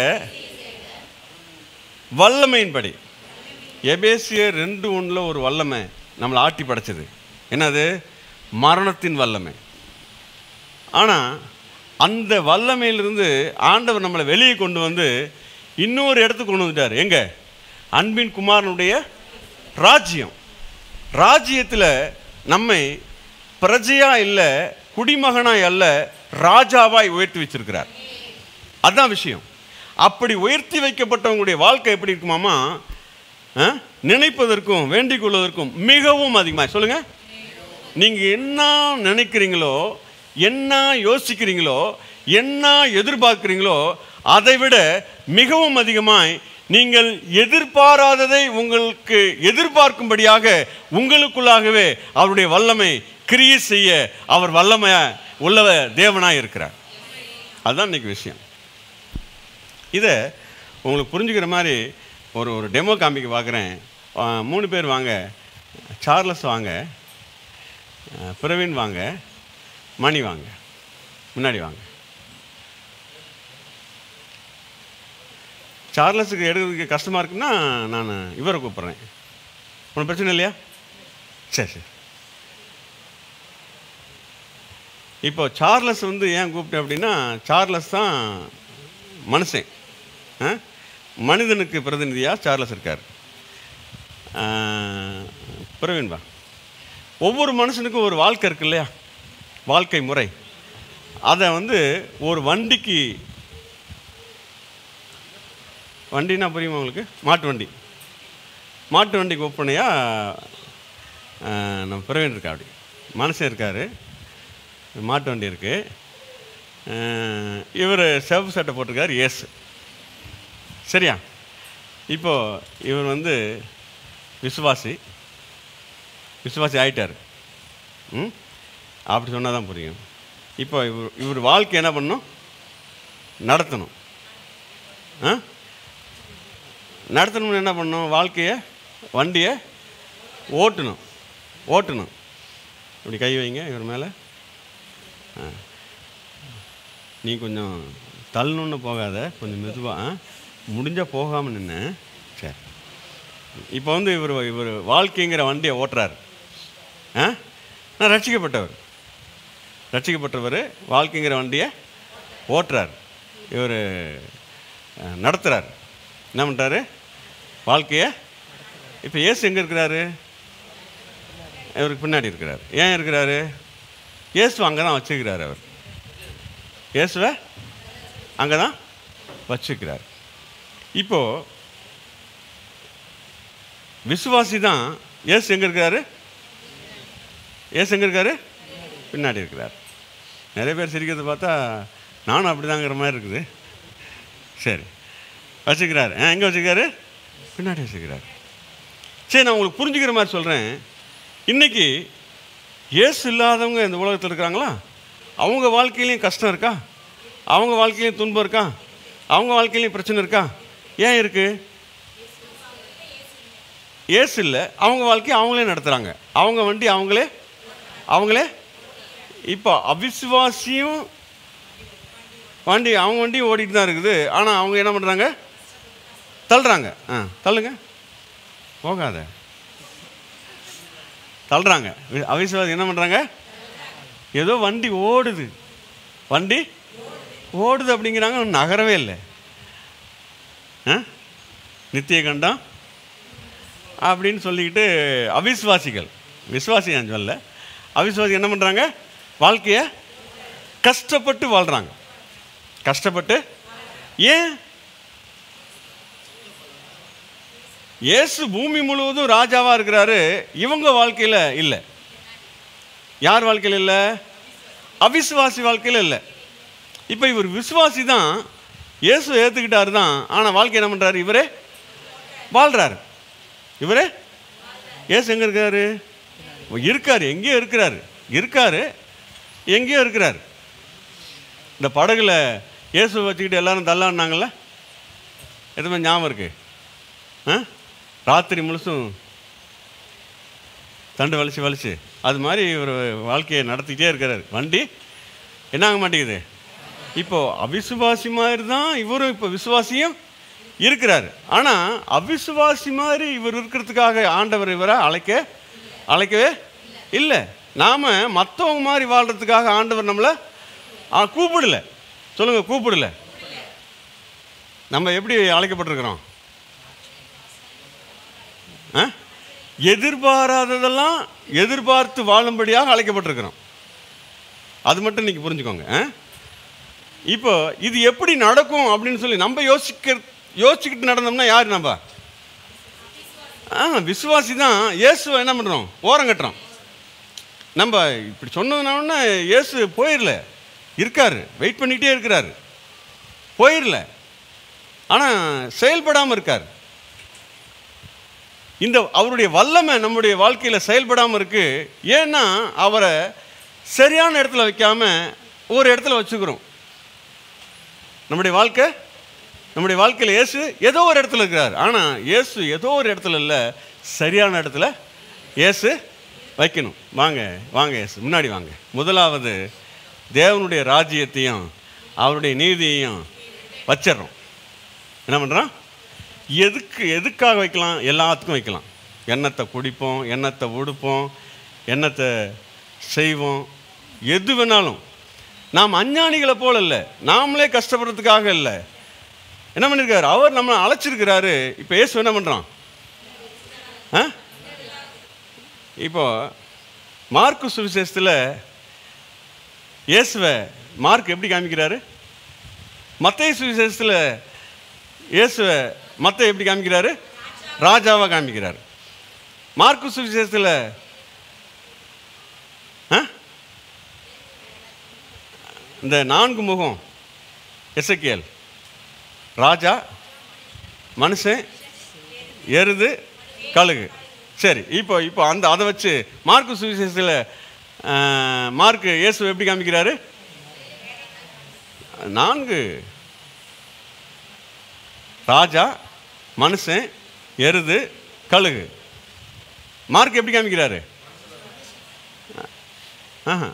வல்லமையின்படி எபேசியர் ரெண்டு ஒன்றில் ஒரு வல்லமை நம்மளை ஆட்டி படைச்சது என்னது மரணத்தின் வல்லமை ஆனால் அந்த வல்லமையிலிருந்து ஆண்டவர் நம்மளை வெளியே கொண்டு வந்து இன்னொரு இடத்துக்கு கொண்டு வந்துட்டார் எங்க அன்பின் குமாரனுடைய ராஜ்யம் ராஜ்யத்தில் நம்மை பிரஜையா இல்லை குடிமகனாய் அல்ல ராஜாவாய் உயர்த்தி வச்சிருக்கிறார் அதான் விஷயம் அப்படி உயர்த்தி வைக்கப்பட்டவங்களுடைய வாழ்க்கை எப்படி இருக்குமாமா ஆ? நினைப்பதற்கும் வேண்டிக் கொள்வதற்கும் மிகவும் அதிகமாக சொல்லுங்க நீங்க என்ன நினைக்கிறீங்களோ என்ன யோசிக்கிறீங்களோ என்ன எதிர்பார்க்கிறீங்களோ அதை விட மிகவும் அதிகமாய் நீங்கள் எதிர்பாராததை உங்களுக்கு எதிர்பார்க்கும்படியாக உங்களுக்குள்ளாகவே அவருடைய வல்லமை கிரியை செய்ய அவர் வல்லமை உள்ளவ தேவனாய் இருக்கிறார் அதுதான் இன்னைக்கு விஷயம் இதை உங்களுக்கு புரிஞ்சுக்கிற மாதிரி ஒரு ஒரு டெமோ காமிக்க பார்க்குறேன் மூணு பேர் வாங்க சார்லஸ் வாங்க அஹ், பிரவீன் வாங்க மணி வாங்க முன்னாடி வாங்க சார்லஸுக்கு எடுக்கிறதுக்கு கஷ்டமாக இருக்குன்னா நான் இவரை கூப்பிட்றேன் ஒன்றும் பிரச்சனை இல்லையா சரி சரி இப்போ சார்லஸ் வந்து ஏன் கூப்பிட்டேன் அப்படின்னா சார்லஸ் தான் மனுஷன் ஆ? மனிதனுக்கு பிரதிநிதியாக சார்லஸ் இருக்கார் ஆ, பிரவீன் வா ஒவ்வொரு மனுஷனுக்கும் ஒரு வாழ்க்கை இருக்கு இல்லையா வாழ்க்கை முறை அதை வந்து ஒரு வண்டிக்கு வண்டினா புரியுமா உங்களுக்கு மாட்டு வண்டி மாட்டு வண்டிக்கு ஒப்பனையாக நம்ம பிரவீன் இருக்கா அப்படி மனுஷன் இருக்கார் மாட்டு வண்டி இருக்குது இவர் செவப்பு சட்டை போட்டிருக்காரு ஏசு சரியா இப்போ இவர் வந்து விசுவாசி விசுவாசி ஆயிட்டார் ம் அப்படி சொன்னால் தான் புரியும் இப்போ இவர் இவர் வாழ்க்கை என்ன பண்ணணும் நடத்தணும் ஆ நடத்தணும்னு என்ன பண்ணணும் வாழ்க்கையை வண்டியை ஓட்டணும் ஓட்டணும் இப்படி கை வைங்க இவர் மேலே நீ கொஞ்சம் தள்ளணுன்னு போகாத கொஞ்சம் மெதுவாக முடிஞ்சால் போகாமல் நின்று சரி இப்போ வந்து இவர் இவர் வாழ்க்கைங்கிற வண்டியை ஓட்டுறாரு ஆ நான் ரட்சிக்கப்பட்டவர் ரட்சிக்கப்பட்டவர் வாழ்க்கைங்கிற வண்டியை ஓட்டுறார் இவர் நடத்துகிறார் என்ன பண்ணுறாரு வாழ்க்கையை இப்போ ஏசு எங்கே இருக்கிறாரு இவருக்கு பின்னாடி இருக்கிறார் ஏன் இருக்கிறாரு இயேசு அங்கே தான் வச்சுக்கிறார் அவர் இயேசுவை அங்கே தான் வச்சுக்கிறார் இப்போ விசுவாசி தான் இயேசு எங்கே இருக்கிறாரு இயேசு எங்கே இருக்காரு பின்னாடி இருக்கிறார் நிறைய பேர் சிரிக்கிறத பார்த்தா நானும் அப்படிதாங்கிற மாதிரி இருக்குது சரி வச்சுக்கிறாரு ஆ எங்கே வச்சுக்கிறாரு பின்னாடி வச்சுக்கிறார் சரி நான் உங்களுக்கு புரிஞ்சுக்கிற மாதிரி சொல்கிறேன் இன்னைக்கு இயேசு இல்லாதவங்க இந்த உலகத்தில் இருக்கிறாங்களா அவங்க வாழ்க்கையிலையும் கஷ்டம் இருக்கா அவங்க வாழ்க்கையிலையும் துன்பம் இருக்கா அவங்க வாழ்க்கையிலையும் பிரச்சனை இருக்கா ஏன் இருக்கு ஏசு இல்லை அவங்க வாழ்க்கையை அவங்களே நடத்துகிறாங்க அவங்க வண்டி அவங்களே அவங்களே இப்போ அவிசுவாசியும் வண்டி அவங்க வண்டியும் ஓடிட்டு தான் இருக்குது ஆனால் அவங்க என்ன பண்ணுறாங்க தள்ளுறாங்க ஆ தள்ளுங்க போகாத தள்ளுறாங்க வி- அவிசுவாசி என்ன பண்ணுறாங்க ஏதோ வண்டி ஓடுது வண்டி ஓடுது அப்படிங்கிறாங்க இன்னும் நகரவே இல்லை ஆ நித்திய கண்டம் அப்படின்னு சொல்லிக்கிட்டு அவிசுவாசிகள் விசுவாசி நான் சொல்ல அவிசுவாசி என்ன பண்ணுறாங்க வாழ்க்கையை கஷ்டப்பட்டு வாழ்கிறாங்க கஷ்டப்பட்டு ஏன் இயேசு பூமி முழுவதும் ராஜாவாக இருக்கிறாரு இவங்க வாழ்க்கையில் இல்லை யார் வாழ்க்கையில் இல்லை அவிசுவாசி வாழ்க்கையில் இல்லை இப்போ இவர் விசுவாசி தான் இயேசு ஏற்றுக்கிட்டாரு தான் ஆனால் வாழ்க்கை என்ன பண்ணுறாரு இவரே வாழ்கிறாரு இவரே இயேசு எங்கே இருக்காரு இருக்காரு எங்கேயோ இருக்கிறாரு இருக்காரு எங்கேயோ இருக்கிறாரு இந்த படகுல இயேசு வச்சுக்கிட்டு எல்லாரும் தள்ளாடினாங்கல்ல எதுவுமே ஞாபகம் இருக்கு ஆ ராத்திரி முழுசும் தண்டு வலிச்சு வலிச்சு அது மாதிரி ஒரு வாழ்க்கையை நடத்திக்கிட்டே இருக்கிறாரு வண்டி என்ன ஆக மாட்டேங்குது இப்போ அவிசுவாசி மாதிரி தான் இவரும் இப்போ விசுவாசியும் இருக்கிறாரு ஆனால் அவிசுவாசி மாதிரி இவர் இருக்கிறதுக்காக ஆண்டவர் இவரை அழைக்க அழைக்கவே இல்லை நாம் மற்றவங்க மாதிரி வாழ்கிறதுக்காக ஆண்டவர் நம்மளை ஆ, கூப்பிடல சொல்லுங்கள் கூப்பிடல நம்ம எப்படி அழைக்கப்பட்டிருக்கிறோம் ஆ? எதிர்பாராததெல்லாம் எதிர்பார்த்து வாழும்படியாக அழைக்கப்பட்டிருக்கிறோம் அது மட்டும் நீங்கள் புரிஞ்சுக்கோங்க ஆ? இப்போ இது எப்படி நடக்கும் அப்படின்னு சொல்லி நம்ம யோசிக்க யோசிச்சுக்கிட்டு நடந்தோம்னா யார் நம்ம ஆ விசுவாசி தான் இயேசுவை என்ன பண்ணுறோம் ஓரம் கட்டுறோம் நம்ம இப்படி சொன்னதுனால இயேசு போயிடல இருக்காரு வெயிட் பண்ணிகிட்டே இருக்கிறாரு போயிடல ஆனால் செயல்படாமல் இருக்கார் இந்த அவருடைய வல்லமை நம்முடைய வாழ்க்கையில் செயல்படாமல் இருக்கு ஏன்னா அவரை சரியான இடத்துல வைக்காம ஒரு இடத்துல வச்சுக்கிறோம் நம்முடைய வாழ்க்கை நம்முடைய வாழ்க்கையில் இயேசு ஏதோ ஒரு இடத்துல இருக்கிறார் ஆனால் இயேசு ஏதோ ஒரு இடத்துல இல்லை சரியான இடத்துல இயேசு வைக்கணும் வாங்க வாங்க இயேசு முன்னாடி வாங்க முதலாவது தேவனுடைய ராஜ்யத்தையும் அவருடைய நீதியையும் வச்சிடுறோம் என்ன பண்ணுறோம் எதுக்கு எதுக்காக வைக்கலாம் எல்லாத்துக்கும் வைக்கலாம் எண்ணத்தை குடிப்போம் எண்ணத்தை உடுப்போம் எண்ணத்தை செய்வோம் எது வேணாலும் நாம் அஞ்ஞானிகளை போல இல்லை நாமளே கஷ்டப்படுறதுக்காக இல்லை என்ன பண்ணியிருக்காரு அவர் நம்மளை அழைச்சிருக்கிறாரு இப்போ இயேசு என்ன பண்ணுறான் ஆ இப்போ மார்க்கு சுவிசேஷத்தில் இயேசுவை மார்க் எப்படி காமிக்கிறாரு மத்திய சுவிசேஷத்தில் இயேசுவை மத்த எப்படி காமிக்கிறாரு ராஜாவா காமிக்கிறார் மார்க்கு சுவிசேஷத்தில் ஆ? இந்த நான்கு முகம் எசக்கியல் ராஜா மனுஷன் எருது கழுகு சரி இப்போ இப்போ அந்த அதை வச்சு மார்க்கு சுவிசேஷத்தில் மார்க்கு இயேசு எப்படி காமிக்கிறாரு நான்கு ராஜா மனுஷன் எருது கழுகு மார்க் எப்படி காமிக்கிறாரு ஆஹா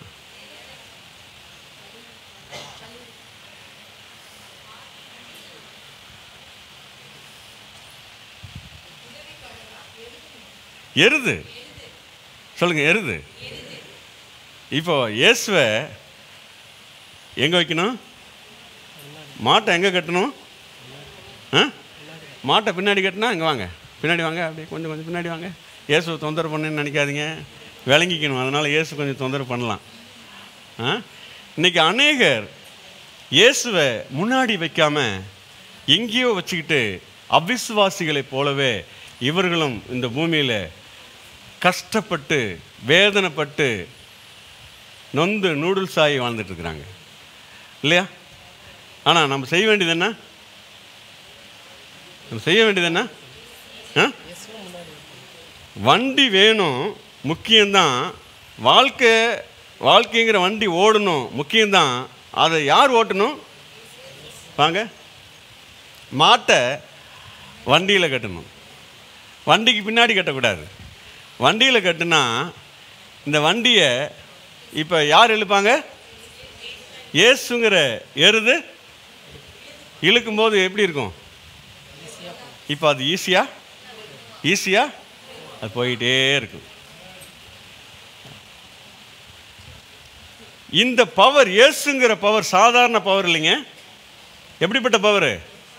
எருது சொல்லுங்க எருது இப்போ இயேசுவை எங்கே வைக்கணும் மாட்டை எங்கே கட்டணும் ஆ மாட்டை பின்னாடி கட்டினா இங்கே வாங்க பின்னாடி வாங்க அப்படியே கொஞ்சம் கொஞ்சம் பின்னாடி வாங்க இயேசுவை தொந்தரவு பண்ணுன்னு நினைக்காதீங்க விளங்கிக்கணும் அதனால் இயேசு கொஞ்சம் தொந்தரவு பண்ணலாம் ஆ இன்னைக்கு அநேகர் இயேசுவை முன்னாடி வைக்காம எங்கேயோ வச்சுக்கிட்டு அவிசுவாசிகளைப் போலவே இவர்களும் இந்த பூமியில் கஷ்டப்பட்டு வேதனைப்பட்டு நொந்து நூடுல்ஸ் ஆகி வாழ்ந்துட்டு இருக்கிறாங்க இல்லையா ஆனால் நம்ம செய்ய வேண்டியது என்ன நம்ம செய்ய வேண்டியது என்ன ஆ? வண்டி வேணும் முக்கியம்தான் வாழ்க்கை வாழ்க்கைங்கிற வண்டி ஓடணும் முக்கியம்தான் அதை யார் ஓட்டணும் வாங்க மாட்டை வண்டியில் கட்டணும் வண்டிக்கு பின்னாடி கட்டக்கூடாது வண்டியில் கட்டுனா இந்த வண்டியை இப்போ யார் இழுப்பாங்க ஏசுங்கிற எருது இழுக்கும்போது எப்படி இருக்கும் இப்போ அது ஈஸியாக ஈஸியாக அது போயிட்டே இருக்கும் இந்த பவர் இயேசுங்கிற பவர் சாதாரண பவர் இல்லைங்க எப்படிப்பட்ட பவர்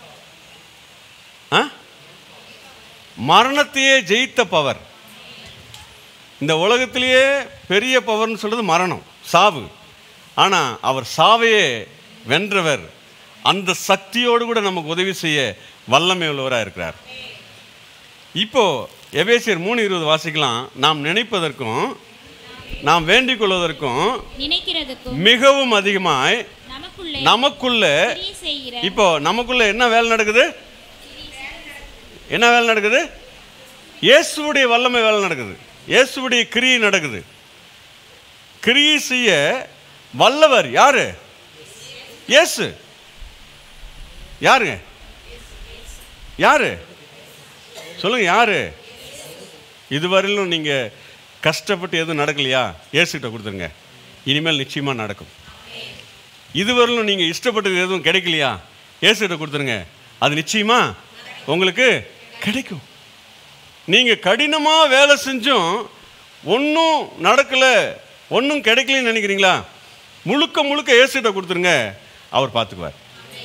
ஆ மரணத்தையே ஜெயித்த பவர் இந்த உலகத்திலேயே பெரிய பவர்னு சொல்றது மரணம் சாவு ஆனால் அவர் சாவையே வென்றவர் அந்த சக்தியோடு கூட நமக்கு உதவி செய்ய வல்லமை உள்ளவராக இருக்கிறார் இப்போ எபேசியர் மூணு இருபது வாசிக்கலாம் நாம் நினைப்பதற்கும் நாம் வேண்டிக் கொள்வதற்கும் நினைக்கிறதுக்கும் மிகவும் அதிகமாய் நமக்குள்ளே நமக்குள்ள கிரியை செய்கிற இப்போ நமக்குள்ள என்ன வேலை நடக்குது என்ன வேலை நடக்குது இயேசுவுடைய வல்லமை வேலை நடக்குது இயேசுவுடைய கிரியை நடக்குது கிரியை செய்ய வல்லவர் யாரு இயேசு யாருங்க யாரு சொல்லுங்க யாரு இதுவரையிலும் நீங்க கஷ்டப்பட்டு எதுவும் நடக்கலையா இயேசுகிட்ட கொடுத்துருங்க இனிமேல் நிச்சயமா நடக்கும் இதுவரையிலும் நீங்கள் இஷ்டப்பட்டது எதுவும் கிடைக்கலையா இயேசுகிட்ட கொடுத்துருங்க அது நிச்சயமா உங்களுக்கு கிடைக்கும் நீங்கள் கடினமாக வேலை செஞ்சும் ஒன்றும் நடக்கலை ஒன்றும் கிடைக்கலன்னு நினைக்கிறீங்களா முழுக்க முழுக்க இயேசுகிட்ட கொடுத்துருங்க அவர் பார்த்துக்குவார்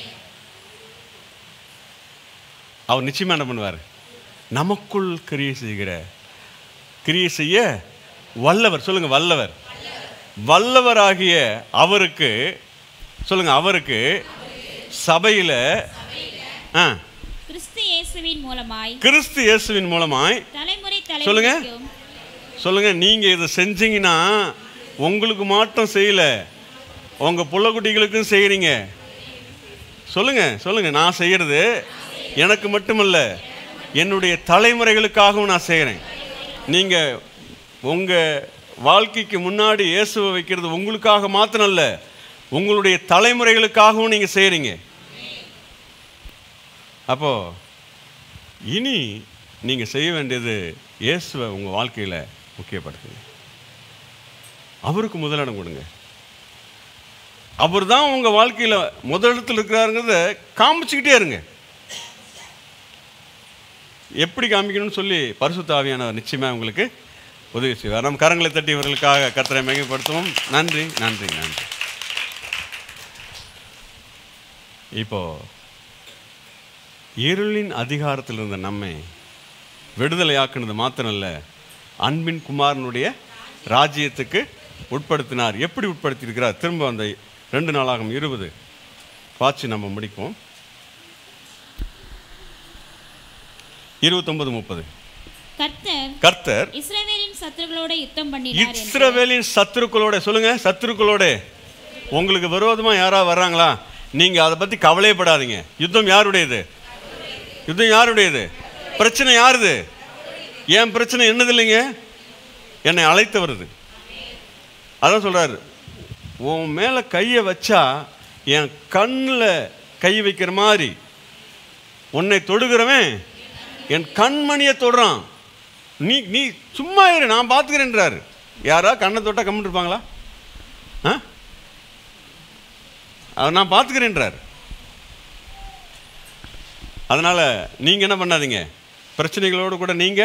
அவர் நிச்சயமாக என்ன பண்ணுவார் நமக்குள் கிரியை செய்கிற கிரியை செய்ய வல்லவர் சொல்லுங்க வல்லவர் வல்லவராகிய அவருக்கு சொல்லுங்க அவருக்கு சபையில் ஆ கிறிஸ்து இயேசுவின் மூலமாய் கிறிஸ்து இயேசுவின் மூலமாய் தலைமுறை சொல்லுங்க. தலைமுறைக்கும் சொல்லுங்க நீங்க இதை செஞ்சீங்கன்னா உங்களுக்கு மட்டும் செய்யல உங்க புள்ளக்குட்டிகளுக்கும் செய்கிறீங்க சொல்லுங்க சொல்லுங்க நான் செய்யறது எனக்கு மட்டுமல்ல என்னுடைய தலைமுறைகளுக்காகவும் நான் செய்கிறேன் நீங்க உங்க வாழ்க்கைக்கு முன்னாடி இயேசுவை வைக்கிறது உங்களுக்காக மாத்திரம் இல்ல உங்களுடைய தலைமுறைகளுக்காகவும் நீங்க செய்கிறீங்க அப்போ இனி நீங்க செய்ய வேண்டியது இயேசுவை உங்க வாழ்க்கையில முக்கியப்படுத்துங்க அவருக்கு முதலிடம் கொடுங்க அவர் தான் உங்க வாழ்க்கையில முதலிடத்தில் இருக்கிறாருங்கிறத காமிச்சுக்கிட்டே இருங்க எப்படி காமிக்கணும்னு சொல்லி பரிசுத்த ஆவியானவர் நிச்சயமா உங்களுக்கு உதவி செய்வார் நம்ம கரங்களை தட்டி இவர்களுக்காக கர்த்தரை மிகப்படுத்துவோம் நன்றி நன்றி நன்றி இப்போ இருளின் அதிகாரத்தில் இருந்த நம்மை விடுதலையாக்குனது மாத்திரம் இல்ல அன்பின் குமாரனுடைய ராஜ்யத்துக்கு உட்படுத்தினார் எப்படி உட்படுத்தியிருக்கிறார் திரும்ப அந்த ரெண்டு நாளாகும் இருபது வாட்சி நம்ம முடிப்போம் இருபத்தொன்பது முப்பது கர்த்தர் கர்த்தர் இஸ்ரவேலின் சத்துருக்களோட யுத்தம் பண்ணினார் என்று இஸ்ரவேலின் சத்துருக்களோட சொல்லுங்க சத்துருக்களோட உங்களுக்கு விரோதமா யாரா வர்றாங்களா நீங்க அதை பத்தி கவலையப்படாதீங்க யுத்தம் யாருடையது யுத்தம் யாருடையது பிரச்சனை யாருது என் பிரச்சனை என்னது இல்லைங்க என்னை அழைத்தவருது அதான் சொல்றாரு உன் மேல கையை வச்சா என் கண்ணில் கை வைக்கிற மாதிரி உன்னை தொடுகிறவன் என் கண்மணியை தொடுறான் நீ நீ சும்மா இரு நான் பார்த்துக்கிறேன்றாரு யாரா கண்ணை தொட்டா கம்மிட்டு இருப்பாங்களா ஆ அவர் நான் பார்த்துக்கிறேன்றார் அதனால நீங்க என்ன பண்ணாதீங்க பிரச்சனைகளோடு கூட நீங்க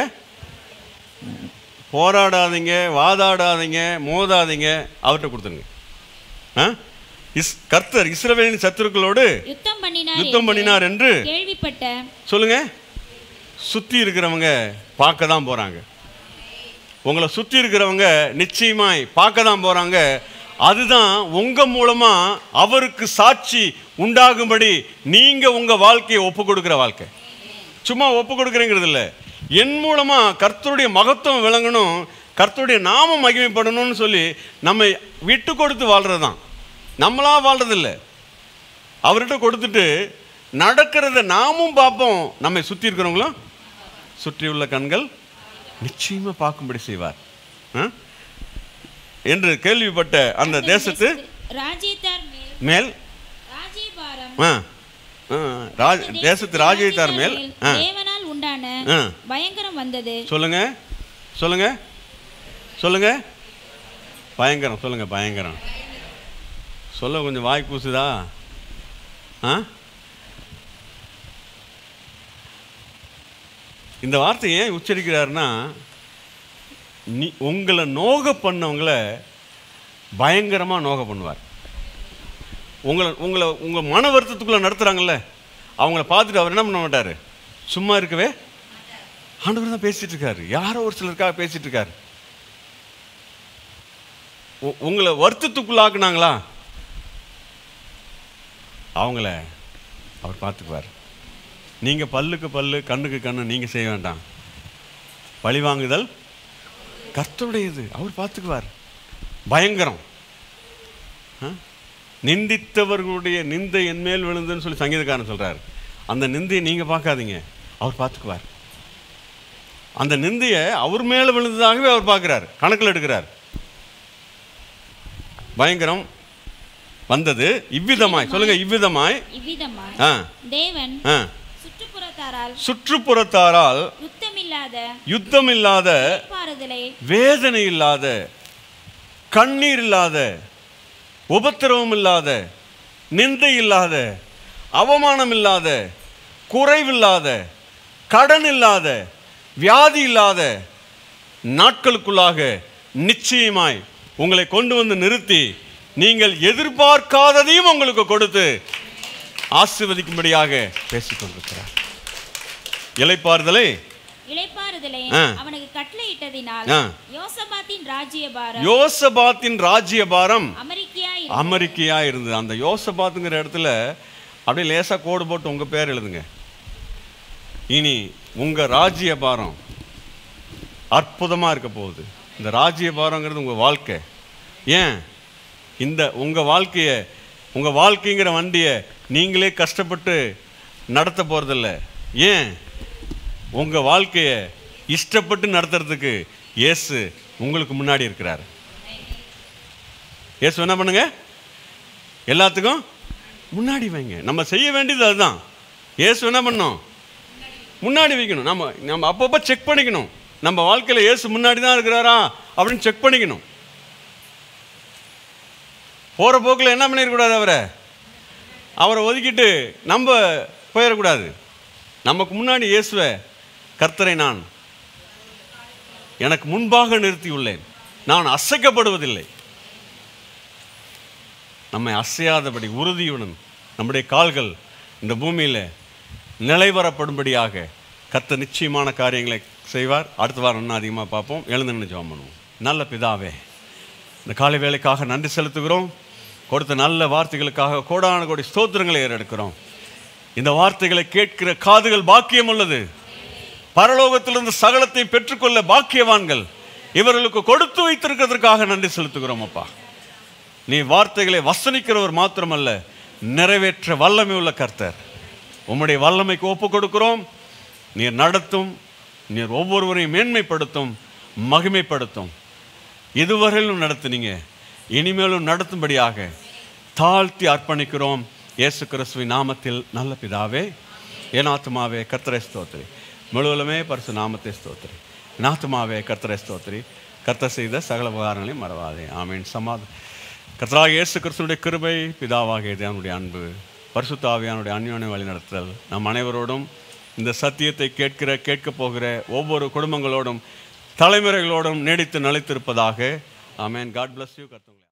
போராடாதீங்க வாதாடாதீங்க மோதாதீங்க அவர்கிட்ட கொடுத்துருங்க ஆ இஸ் கர்த்தர் இஸ்ரவேலின் சத்துருக்களோடு யுத்தம் பண்ணினார் யுத்தம் என்று பண்ணினார் என்று கேள்விப்பட்ட சொல்லுங்க சுத்தி இருக்கிறவங்க பார்க்க தான் போறாங்க உங்களை சுத்தி இருக்கிறவங்க நிச்சயமாய் பார்க்க தான் போறாங்க அதுதான் உங்க மூலமா அவருக்கு சாட்சி உண்டாகும்படி நீங்க உங்க வாழ்க்கையை ஒப்பு கொடுக்கிற வாழ்க்கை சும்மா ஒப்பு கொடுக்குறேங்கிறது இல்லை என் மூலமா கர்த்தருடைய மகத்துவம் விளங்கணும் கர்த்தருடைய நாமம் மகிமைப்படணும்னு சொல்லி நம்மை விட்டு கொடுத்து வாழ்றது தான் நம்மளா வாழ்றது இல்லை அவர்கிட்ட கொடுத்துட்டு நடக்கிறத நாமும் பார்ப்போம் நம்மை சுற்றி இருக்கிறவங்களும் சுற்றியுள்ள கண்கள் நிச்சயமா பார்க்கும்படி செய்வார் ஆ? என்று கேள்விப்பட்ட அந்த தேசத்து ராஜ்யத்தார் மேல் மேல் ராஜ்யபாரம் ஆ, ஆ, ராஜ் தேசத்து ராஜ்யத்தார் மேல் ஆ, தேவனால் உண்டான ஆ. பயங்கரம் வந்தது சொல்லுங்க சொல்லுங்க சொல்லுங்க பயங்கரம் சொல்லுங்க பயங்கரம் சொல்ல கொஞ்சம் வாய் கூசுதா ஆ இந்த வார்த்தையை ஏன் உச்சரிக்கிறாருன்னா நீ உங்களை நோக பண்ணவங்கள பயங்கரமாக நோக பண்ணுவார் உங்களை உங்களை உங்கள் மன வருத்தத்துக்குள்ளே நடத்துகிறாங்கல்ல அவங்கள பார்த்துட்டு அவர் என்ன பண்ண மாட்டார் சும்மா இருக்கவே ஆண்டவர் தான் பேசிட்டு இருக்காரு யாரோ ஒரு சிலருக்காக பேசிட்டு இருக்காரு உ- உங்களை வருத்தத்துக்குள்ளாக்குனாங்களா அவங்கள அவர் பார்த்துக்குவார் நீங்கள் பல்லுக்கு பல்லு கண்ணுக்கு கண்ணு நீங்கள் செய்ய வேண்டாம் பழிவாங்குதல் கர்த்தருடையது அவர் பார்த்துக்குவார் பயங்கரம் ஆ? நிந்தித்தவர்களுடைய நிந்தை என் மேல் விழுந்துன்னு சொல்லி சங்கீதக்காரன் சொல்றார் அந்த நிந்தையை நீங்க பார்க்காதீங்க அவர் பார்த்துக்குவார் அந்த நிந்தையை அவர் மேல விழுந்ததாகவே அவர் பார்க்கிறார் கணக்கில் எடுக்கிறார் பயங்கரம் வந்தது இவ்விதமாய் சொல்லுங்க இவ்விதமாய் இவ்விதமாய் ஆ தேவன் ஆ சுற்றுப்புறத்தாரால் சுற்றுப்புறத்தாரால் யுத்தமில்லாத யுத்தம் இல்லாத பாறுதலை வேதனை இல்லாத கண்ணீர் இல்லாத உபத்திரவம் இல்லாத நிந்தை இல்லாத அவமானம் இல்லாத குறைவில்லாத கடன் இல்லாத வியாதி இல்லாத நாட்களுக்குள்ளாக நிச்சயமாய் உங்களை கொண்டு வந்து நிறுத்தி நீங்கள் எதிர்பார்க்காததையும் உங்களுக்கு கொடுத்து ஆசீர்வதிக்கும்படியாக பேசிக் கொண்டிருக்கிறார் இலைப்பாறுதலை இளைப்பாறுதலை ஆ. அவனுக்கு கட்டளையிட்டதினால் ஆ. யோசபாத்தின் ராஜ்யபாரம் யோசபாத்தின் ராஜ்யபாரம் அமெரிக்கையாய் அமெரிக்கையா இருந்தது அந்த யோசபாத்துங்கிற இடத்துல அப்படியே லேசா கோடு போட்டு உங்க பேர் எழுதுங்க இனி உங்க ராஜ்யபாரம் அற்புதமா இருக்க போகுது இந்த ராஜ்யபாரங்கிறது உங்க வாழ்க்கை ஏன் இந்த உங்க வாழ்க்கைய உங்க வாழ்க்கைங்கிற வண்டியை நீங்களே கஷ்டப்பட்டு நடத்த போறதில்ல ஏன் உங்க வாழ்க்கைய இஷ்டப்பட்டு நடத்துறதுக்கு இயேசு உங்களுக்கு முன்னாடி இருக்கிறார் இயேசு என்ன பண்ணுங்க எல்லாத்துக்கும் முன்னாடி வைங்க நம்ம செய்ய வேண்டியது அதுதான் இயேசு என்ன பண்ணோம் முன்னாடி வைக்கணும் நம்ம நம்ம அப்பப்போ செக் பண்ணிக்கணும் நம்ம வாழ்க்கையில் இயேசு முன்னாடி தான் இருக்கிறாரா அப்படின்னு செக் பண்ணிக்கணும் போகிற போக்கில் என்ன பண்ணிடக்கூடாது அவரை அவரை ஒதுக்கிட்டு நம்ம போயிடக்கூடாது நமக்கு முன்னாடி இயேசுவை கர்த்தரை நான் எனக்கு முன்பாக நிறுத்தியுள்ளேன் நான் அசைக்கப்படுவதில்லை நம்மை அசையாதபடி உறுதியுடன் நம்முடைய கால்கள் இந்த பூமியில் நிலைவரப்படும்படியாக கர்த்தர் நிச்சயமான காரியங்களை செய்வார் அடுத்த வாரம் இன்னும் அதிகமாக பார்ப்போம் எழுந்து நின்று ஜெபம் பண்ணுவோம் நல்ல பிதாவே இந்த காலை வேலைக்காக நன்றி செலுத்துகிறோம் கொடுத்த நல்ல வார்த்தைகளுக்காக கோடான கோடி ஸ்தோத்திரங்களை ஏறெடுக்கிறோம் இந்த வார்த்தைகளை கேட்கிற காதுகள் பாக்கியம் உள்ளது பரலோகத்திலிருந்து சகலத்தை பெற்றுக்கொள்ள பாக்கியவான்கள் இவர்களுக்கு கொடுத்து வைத்திருக்கிறதற்காக நன்றி செலுத்துகிறோம் அப்பா நீ வார்த்தைகளை வசனிக்கிறவர் மாத்திரமல்ல நிறைவேற்ற வல்லமை உள்ள கர்த்தர் உம்முடைய வல்லமைக்கு ஒப்பு கொடுக்கிறோம் நீர் நடத்தும் நீர் ஒவ்வொருவரையும் மேன்மைப்படுத்தும் மகிமைப்படுத்தும் இதுவரையிலும் நடத்துனீங்க இனிமேலும் நடத்தும்படியாக தாழ்த்தி அர்ப்பணிக்கிறோம் இயேசு கிறிஸ்துவின் நாமத்தில் நல்ல பிதாவே என் ஆத்துமாவே கர்த்தரை ஸ்தோத்திரி முழுவலுமே பரிசு நாமத்தை ஸ்தோத்திரி என் ஆத்துமாவே கர்த்தரை ஸ்தோத்திரி கர்த்தர் செய்த சகல உபகாரங்களையும் மறவாதே ஆமீன் சமாத கர்த்தராக இயேசு கிறிஸ்துடைய கிருபை பிதாவாகிய தேவனுடைய அன்பு பரிசுத்தாவியானுடைய அந்யோன்ய வழிநடத்துதல் நம் அனைவரோடும் இந்த சத்தியத்தை கேட்கிற கேட்கப் போகிற ஒவ்வொரு குடும்பங்களோடும் தலைமுறைகளோடும் நீடித்து நிலைத்திருப்பதாக ஆமென் காட் bless யூ கர்த்தவங்களே